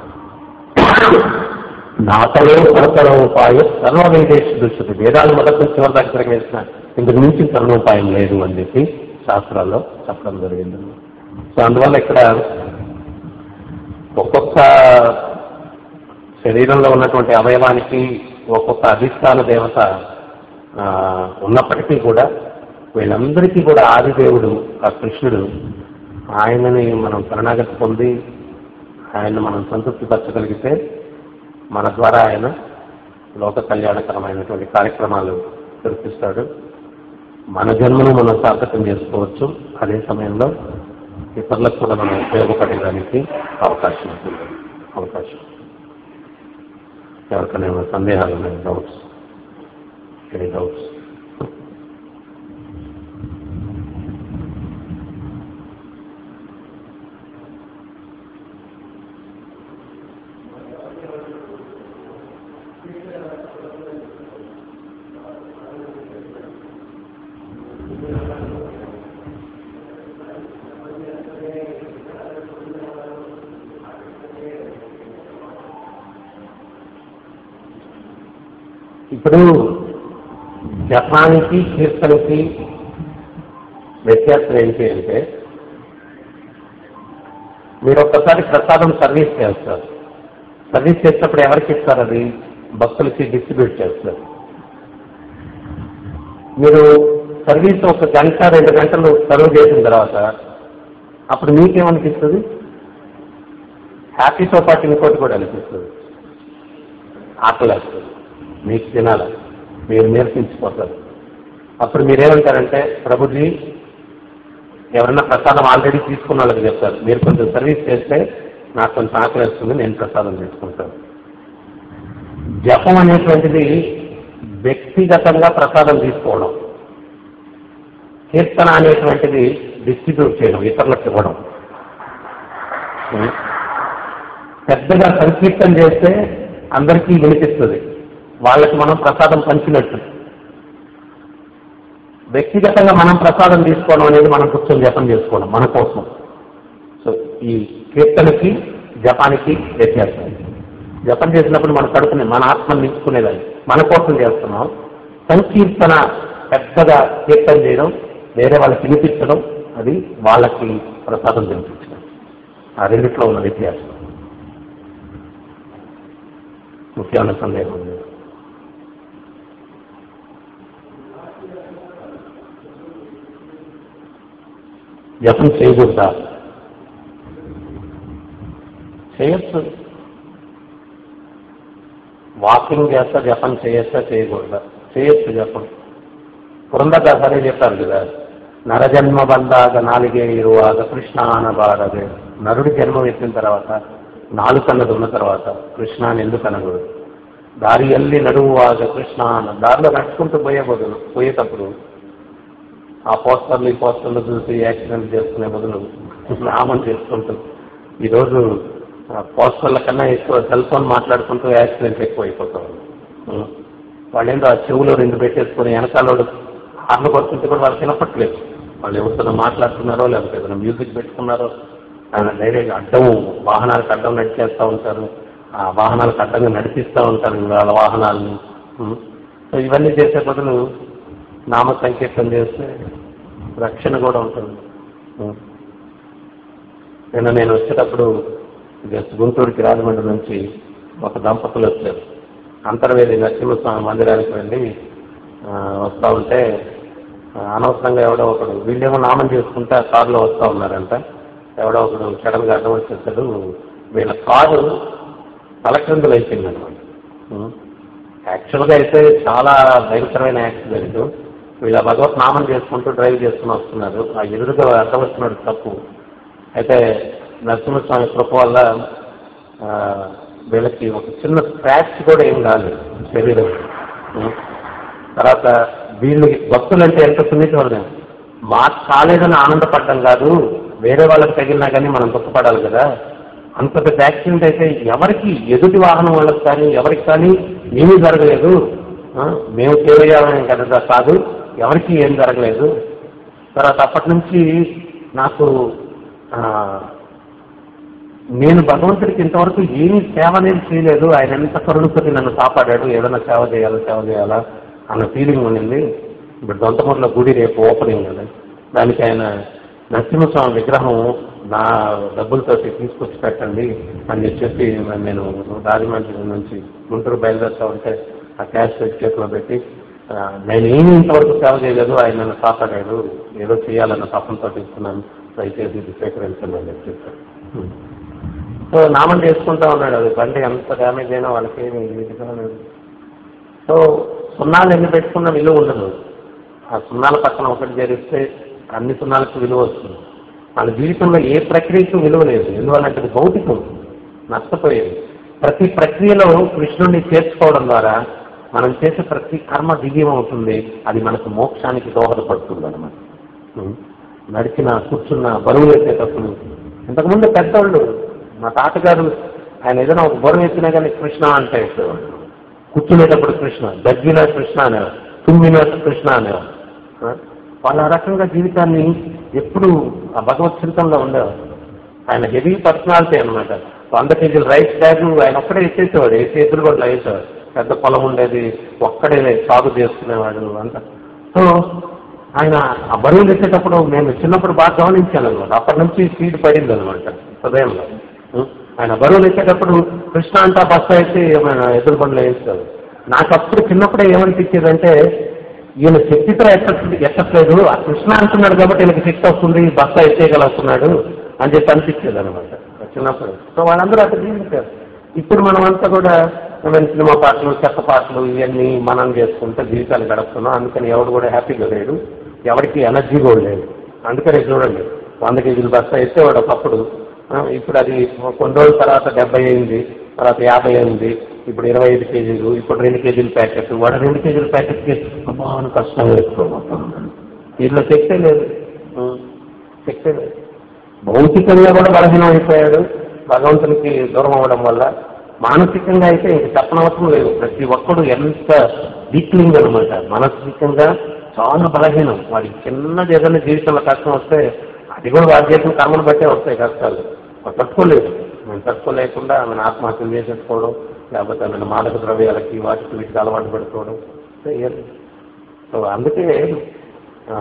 నాకలో పరతరోపాయ సర్వ వేదేశ దృష్టి వేదాలు మొదటి చివరి దగ్గర వేసిన ఇందుకు మించి సర్వోపాయం లేదు అని చెప్పి శాస్త్రాల్లో చెప్పడం జరిగింది సో అందువల్ల ఇక్కడ ఒక్కొక్క శరీరంలో ఉన్నటువంటి అవయవానికి ఒక్కొక్క అధిష్టాన దేవత ఆ, ఉన్నప్పటికీ కూడా వీళ్ళందరికీ కూడా ఆదిదేవుడు ఆ కృష్ణుడు ఆయనని మనం శరణాగతి పొంది ఆయన మనం సంతృప్తి పరచగలిగితే మన ద్వారా ఆయన లోక కళ్యాణకరమైనటువంటి కార్యక్రమాలు జరిపిస్తాడు మన జన్మను మనం సార్థకం చేసుకోవచ్చు అదే సమయంలో ఇతరులకు కూడా మనం ఉపయోగపడేదానికి అవకాశం ఉంటుంది అవకాశం ఎవరికైనా ఏమైనా సందేహాలు ఉన్నాయి డౌట్స్ ఎనీ డౌట్స్ ఇప్పుడు జపానికి కీర్తనకి వ్యత్యాసం ఏంటి అంటే మీరు ఒక్కసారి ప్రసాదం సర్వీస్ చేస్తారు సర్వీస్ చేసినప్పుడు ఎవరికి ఇస్తారు అది భక్తులకి డిస్ట్రిబ్యూట్ చేస్తారు మీరు సర్వీస్ ఒక గంట రెండు గంటలు సర్వ్ చేసిన తర్వాత అప్పుడు మీకేమనిపిస్తుంది హ్యాపీతో పాటు ఇంకోటి కూడా అనిపిస్తుంది ఆకలేస్తుంది మీకు తినాలి మీరు నేర్పించిపోతారు అప్పుడు మీరేమంటారంటే ప్రభుజీ ఎవరైనా ప్రసాదం ఆల్రెడీ తీసుకున్న వాళ్ళకి చెప్తారు మీరు కొంచెం సర్వీస్ చేస్తే నాకు కొంచెం ఆకలి వేస్తుంది నేను ప్రసాదం తీసుకుంటాను జపం అనేటువంటిది వ్యక్తిగతంగా ప్రసాదం తీసుకోవడం కీర్తన అనేటువంటిది డిస్ట్రిబ్యూట్ చేయడం ఇతరులకు ఇవ్వడం పెద్దగా సంకీర్తన చేస్తే అందరికీ వినిపిస్తుంది వాళ్ళకి మనం ప్రసాదం పంచినట్టు వ్యక్తిగతంగా మనం ప్రసాదం తీసుకోవడం అనేది మనం కూర్చొని జపం చేసుకోవడం మన కోసం సో ఈ కీర్తనకి జపానికి వ్యత్యాసం జపం చేసినప్పుడు మన కడుపుని మన ఆత్మని నింపుకునేదాన్ని మన కోసం చేస్తున్నాం సంకీర్తన పెద్దగా కీర్తన చేయడం వేరే వాళ్ళకి వినిపించడం అది వాళ్ళకి ప్రసాదం తినిపించడం ఆ రెండిట్లో ఉన్న వ్యత్యాసం ముఖ్యమైన సందేహం ఉంది జపం చేయకూడదా చేయొచ్చు వాకింగ్ చేస్తా జపం చేయొచ్చా చేయకూడదా చేయొచ్చు జపం పురందరదాసరే చెప్పారు కదా నరజన్మ బంధాగ నాలుగే ఇరువాగ కృష్ణ అనబారదే నరుడి జన్మ ఎత్తిన తర్వాత నాలుగు అన్నది ఉన్న తర్వాత కృష్ణ అని ఎందుకు అనకూడదు దారి వెళ్ళి నడువువాగ కృష్ణ అన్న దారిలో నడుచుకుంటూ పోయే బదులు పోయేటప్పుడు ఆ పోస్టర్లు ఈ పోస్టర్లు చూసి యాక్సిడెంట్ చేసుకునే బదులు నామం చేసుకుంటూ ఈరోజు ఆ పోస్టర్ల కన్నా ఎక్కువ సెల్ ఫోన్ మాట్లాడుకుంటూ యాక్సిడెంట్ ఎక్కువ అయిపోతాం వాళ్ళు ఏంటో ఆ చెవులో రెండు పెట్టేసుకుని వెనకాలోడు హార్న్ కొడుతుంటే కూడా వాళ్ళకి వినపట్లేదు వాళ్ళు ఎవరితో మాట్లాడుతున్నారో లేకపోతే ఏదైనా మ్యూజిక్ పెట్టుకున్నారో ఆయన డైరెక్ట్ అడ్డం వాహనాలకు అడ్డం నడిచేస్తూ ఉంటారు ఆ వాహనాలకు అడ్డంగా నడిపిస్తూ ఉంటారు వాళ్ళ వాహనాలని ఉం. సో ఇవన్నీ చేసే బదులు నామ సంకీర్తన చేస్తే రక్షణ కూడా ఉంటుంది ఉం. నిన్న నేను వచ్చేటప్పుడు జస్ట్ గుంటూరుకి రాజమండ్రి నుంచి ఒక దంపతులు వచ్చారు అంతర్వేది నరసింహస్వామి మందిరానికి వెళ్ళి ఆ, వస్తా ఉంటే ఆ, అనవసరంగా ఎవడో ఒకడు వీళ్ళేమో నామం చేసుకుంటే ఆ కారులో వస్తూ ఉన్నారంట ఎవడో ఒకడు సడన్ గా అడ్డం వచ్చేసాడు వీళ్ళ కారు తలక్రిందులు అయిపోయింది అనమాట యాక్చువల్గా అయితే చాలా భయంకరమైన యాక్సిడెంట్ వీళ్ళ భగవత్ నామం చేసుకుంటూ డ్రైవ్ చేసుకుని వస్తున్నారు ఆ ఎదురుగా అడ్డం వస్తున్నాడు తప్పు అయితే నరసింహస్వామి కృప వల్ల ఆ, వీళ్ళకి ఒక చిన్న స్క్రాచ్ కూడా ఏం కాలేదు శరీరం ఉం. తర్వాత వీళ్ళు భక్తులు అంటే ఎంత సున్నితమైన మాకు కాలేదని ఆనందపడడం కాదు వేరే వాళ్ళకి తగిలినా కానీ మనం దుఃఖపడాలి కదా అంత పెద్ద యాక్సిడెంట్ అయితే ఎవరికి ఎదుటి వాహనం వాళ్ళకి కానీ ఎవరికి కానీ ఏమీ జరగలేదు ఆ, మేము చేయాలని కదా కాదు ఎవరికి ఏం జరగలేదు తర్వాత అప్పటి నుంచి నాకు ఆ, నేను భగవంతుడికి ఇంతవరకు ఏమీ సేవ అనేది చేయలేదు ఆయన ఎంత కరుణతో నన్ను కాపాడాడు ఏదైనా సేవ చేయాలా సేవ చేయాలా అన్న ఫీలింగ్ ఉండింది ఇప్పుడు దొంతమూరులో గుడి రేపు ఓపెనింగ్ కదా దానికి ఆయన నరసింహస్వామి విగ్రహం నా డబ్బులతో తీసుకొచ్చి పెట్టండి అని చెప్పి నేను రాజమండ్రి నుంచి గుంటూరు బయలుదేరుతా ఉంటే ఆ క్యాష్ చేతిలో పెట్టి ఆ, నేను ఏమీ ఇంతవరకు సేవ చేయలేదు ఆయన నన్ను కాపాడాడు ఏదో చేయాలన్న తపంతో ఇస్తున్నాను దయచేసి ఇది స్వీకరించండి అని చెప్పి చెప్పాడు సో నామం చేసుకుంటా ఉన్నాడు అది బండి ఎంత డ్యామేజ్ అయినా వాళ్ళకి ఏమి ఇదిగా లేదు సో సున్నాలు ఎన్ని పెట్టుకున్న విలువ ఉండదు ఆ సున్నాల పక్కన ఒకటి జరిగితే అన్ని సున్నాలకు విలువ వస్తుంది మన జీవితంలో ఏ ప్రక్రియకు విలువ లేదు ఎందువల్లంటే అది భౌతికం నష్టపోయేది ప్రతి ప్రక్రియలో కృష్ణుడిని చేర్చుకోవడం ద్వారా మనం చేసే ప్రతి కర్మ దివ్యం అవుతుంది అది మనకు మోక్షానికి దోహదపడుతుంది అనమాట నడిచిన కూర్చున్న బరువులు ఎత్తేటప్పుడు ఇంతకుముందు పెద్దవాళ్ళు మా తాతగారు ఆయన ఏదైనా ఒక బరువు ఎత్తినా కానీ కృష్ణ అంటే ఎత్తేవాళ్ళు కూర్చునేటప్పుడు కృష్ణ దగ్గిన కృష్ణ అనేవారు తుమ్మిన కృష్ణ అనేవారు ఆ? వాళ్ళ ఆ రకంగా జీవితాన్ని ఎప్పుడు ఆ భగవత్ చింతనలో ఉండేవారు ఆయన హెవీ పర్సనాలిటీ అనమాట వంద కేజీల రైస్ బ్యాగ్ ఆయన ఒక్కడే ఎత్తేసేవాడు ఏ చేతులు కూడా వేసేవాడు పెద్ద పొలం ఉండేది ఒక్కడే సాగు చేసుకునేవాడు అంత సో ఆయన ఆ బరువులు ఎత్తేటప్పుడు నేను చిన్నప్పుడు బాగా గమనించాను అనమాట అప్పటి నుంచి స్పీడ్ పడింది అనమాట హృదయంలో ఉం? ఆయన బరువులు ఎత్తేటప్పుడు కృష్ణ అంతా బస్సు అయితే ఏమైనా ఎదురు బండ్లు వేస్తారు నాకు అప్పుడు చిన్నప్పుడే ఏమనిపించేదంటే ఈయన శక్తితో ఎక్క ఎక్కట్లేదు ఆ కృష్ణ అంటున్నాడు కాబట్టి ఈయనకి శక్తి వస్తుంది బస్తా ఎత్తేయగలుగుతున్నాడు అని చెప్పి అనిపించేది అనమాట చిన్నప్పుడు సో వాళ్ళందరూ అక్కడ జీవించారు ఇప్పుడు మనం అంతా కూడా ఏమైనా సినిమా పాటలు చెత్త పాటలు ఇవన్నీ మనం చేసుకుంటే జీవితాలు గడుపుతున్నాం అందుకని ఎవడు కూడా హ్యాపీగా లేడు ఎవరికి ఎనర్జీ కూడా లేదు అందుకని చూడండి వంద కేజీలు బస్తా అయితే వాడు ఒకప్పుడు ఆ, ఇప్పుడు అది కొన్ని రోజుల తర్వాత డెబ్బై అయింది తర్వాత యాభై అయింది ఇప్పుడు ఇరవై ఐదు కేజీలు ఇప్పుడు రెండు కేజీల ప్యాకెట్ వాడు రెండు కేజీల ప్యాకెట్కి అబ్బా అని కష్టంగా ఎక్కువ దీంట్లో శక్తే లేదు ఆ, శక్తే లేదు భౌతికంగా కూడా బలహీనం అయిపోయాడు భగవంతునికి దూరం అవ్వడం వల్ల మానసికంగా అయితే ఇంక చెప్పనవసరం లేదు ప్రతి ఒక్కడు ఎంత వీక్లింగ్ అనమాట మానసికంగా చాలా బలహీనం వాడికి చిన్నది ఏదైనా జీవితంలో కష్టం వస్తే అది కూడా వాడి చేసిన కర్మను బట్టే వస్తాయి కష్టాలు వాడు తట్టుకోలేదు మేము తట్టుకోలేకుండా ఆమెను ఆత్మహత్యలు చేసేసుకోవడం లేకపోతే ఆమెను మాదక ద్రవ్యాలకి వాటికి వీటికి అలవాటు పెట్టుకోవడం చేయాలి సో అందుకే ఆ,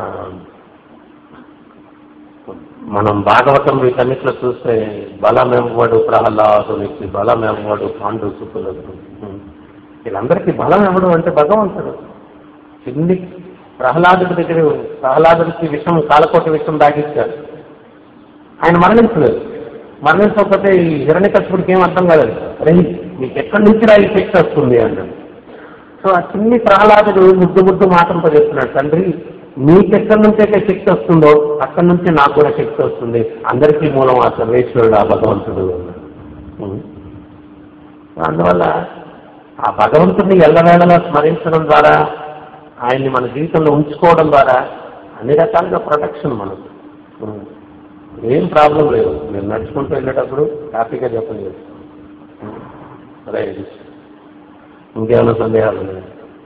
మనం భాగవతం వీటన్నిటిలో చూస్తే బలమెవ్వడు ప్రహ్లాదునికి బలమెవ్వడు పాండు సుకులకు వీళ్ళందరికీ బలం ఎవడు అంటే భగవంతుడు చిన్ని ప్రహ్లాదుడి దగ్గర ప్రహ్లాదుడికి విషం కాలకోటి విషం దాగిచ్చాడు ఆయన మరణించలేదు మరణించకపోతే ఈ హిరణ్యకశిపుడికి ఏం అర్థం కాలేదు అరే నీకు ఎక్కడి నుంచి రా ఈ శక్తి వస్తుంది అన్నాడు సో ఆ చిన్ని ప్రహ్లాదుడు ముద్దు ముద్దు మాటలతో చెప్తున్నాడు తండ్రి నీకెక్కడి నుంచి అయితే శక్తి వస్తుందో అక్కడి నుంచి నాకు కూడా శక్తి వస్తుంది అందరికీ మూలం ఆ సర్వేశ్వరుడు ఆ భగవంతుడు అన్నాడు. ఉం. అందువల్ల ఆ భగవంతుడిని ఎల్లవేళలా స్మరించడం ద్వారా ఆయన్ని మన జీవితంలో ఉంచుకోవడం ద్వారా అన్ని రకాలుగా ప్రొటెక్షన్ మనకు ఉం. ఏం ప్రాబ్లం లేదు మీరు నడుచుకుంటూ వెళ్ళేటప్పుడు హ్యాపీగా చెప్పలేదు అదే ఇది ఇంకేమైనా సందేహాలు ఉన్నాయి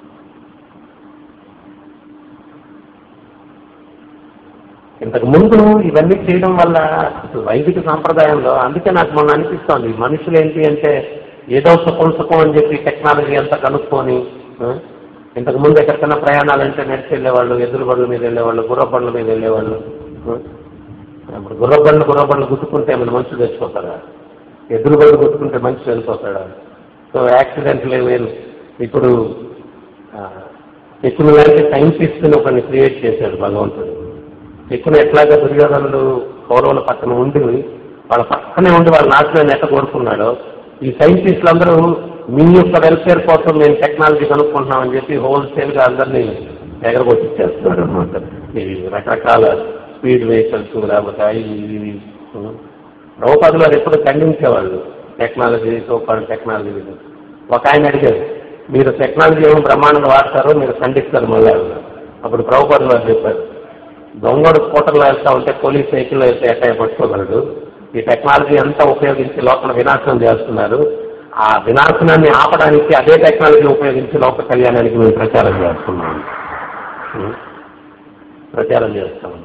ఇంతకు ముందు ఇవన్నీ చేయడం వల్ల అసలు వైదిక సాంప్రదాయంలో అందుకే నాకు మొన్న అనిపిస్తోంది మనుషులు ఏంటి అంటే ఏదో సుఖం సుఖం అని చెప్పి టెక్నాలజీ అంతా కనుక్కొని ఆ, ఇంతకు ముందు ఎక్కడికైనా ప్రయాణాలు అంటే నడిచి వెళ్ళేవాళ్ళు ఎదురు బండ్ల మీద వెళ్ళేవాళ్ళు గుర్ర బండ్ల మీద వెళ్ళేవాళ్ళు ఆ, ఇప్పుడు గుర్ర బండ్లు గుర్ర బండ్లు గుద్దుకుంటే ఏమైనా మనుషులు తెచ్చిపోతారా ఎదురు బండ్లు గుద్దుకుంటే మనిషి వెళ్ళిపోతాడా సో యాక్సిడెంట్లు ఏమేమి ఇప్పుడు ఎక్కువ లాంటి సైంటిస్ట్ ఒకరిని క్రియేట్ చేశాడు భగవంతుడు ఎక్కువ ఎట్లాగా దుర్యోధనుడు కౌరవుల పక్కన ఉండి వాళ్ళ పక్కనే ఉండి వాళ్ళ నాశనాన్ని ఎట్ట కోరుకున్నాడో ఈ సైంటిస్టులు అందరూ మీ యొక్క వెల్ఫేర్ కోసం మేము టెక్నాలజీ కనుక్కుంటున్నామని చెప్పి హోల్సేల్ గా అందరినీ ఎగరగొట్టిచ్చేస్తున్నారు అనమాట ఈ రకరకాల స్పీడ్ వెహికల్స్ లేకపోతే అవి ఇవి ప్రభుపాదులు వారు ఎప్పుడు ఖండించేవాళ్ళు టెక్నాలజీ సూపర్ టెక్నాలజీ ఒక ఆయన అడిగారు మీరు టెక్నాలజీ ఏమో బ్రహ్మాండంగా వాడతారో మీరు ఖండిస్తారు మళ్ళీ అన్నారు. అప్పుడు ప్రభుపాదులు వారు చెప్పారు దొంగడు స్కూటర్లో వెళ్తా ఉంటే పోలీస్ వెహికల్లో వెళ్తే ఎట్లా పట్టుకోగలడు ఈ టెక్నాలజీ అంతా ఉపయోగించి లోపల వినాశనం చేస్తున్నారు ఆ వినాశనాన్ని ఆపడానికి అదే టెక్నాలజీ ఉపయోగించి లోక కళ్యాణానికి మేము ప్రచారం చేస్తున్నాం ఉం? ప్రచారం చేస్తాం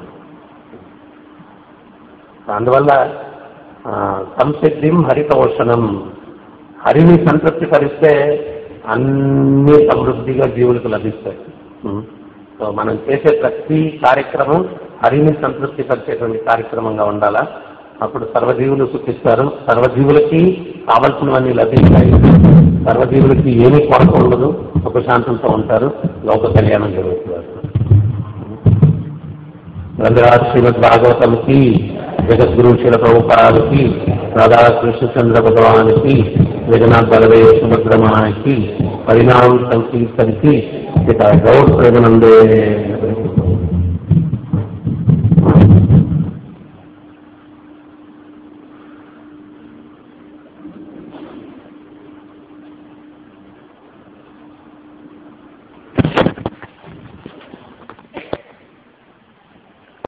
అందువల్ల ఆ, సంసిద్ధిం హరితోషణం హరిని సంతృప్తి పరిస్తే అన్ని సమృద్ధిగా జీవులకు లభిస్తాయి ఉం. సో మనం చేసే ప్రతి కార్యక్రమం హరిని సంతృప్తి పరిచేటువంటి కార్యక్రమంగా ఉండాలా అప్పుడు సర్వజీవులు సుఖిస్తారు సర్వజీవులకి కావలసినవన్నీ లభిస్తాయి సర్వజీవులకి ఏమీ కొరత ఉండదు సుఖశాంతంతో ఉంటారు లోక కళ్యాణం జరుగుతుంది గ్రంథరాజ్ శ్రీమద్ భాగవతం కి జగద్గురు శిల ప్రభుపాలకి రాధా కృష్ణచంద్ర భగవానికి జగన్నాథ్ బలదేవ్ సుభద్రమానికి పరిణామ సంకీర్తనికి ఇక గౌడ్ ప్రేమనందే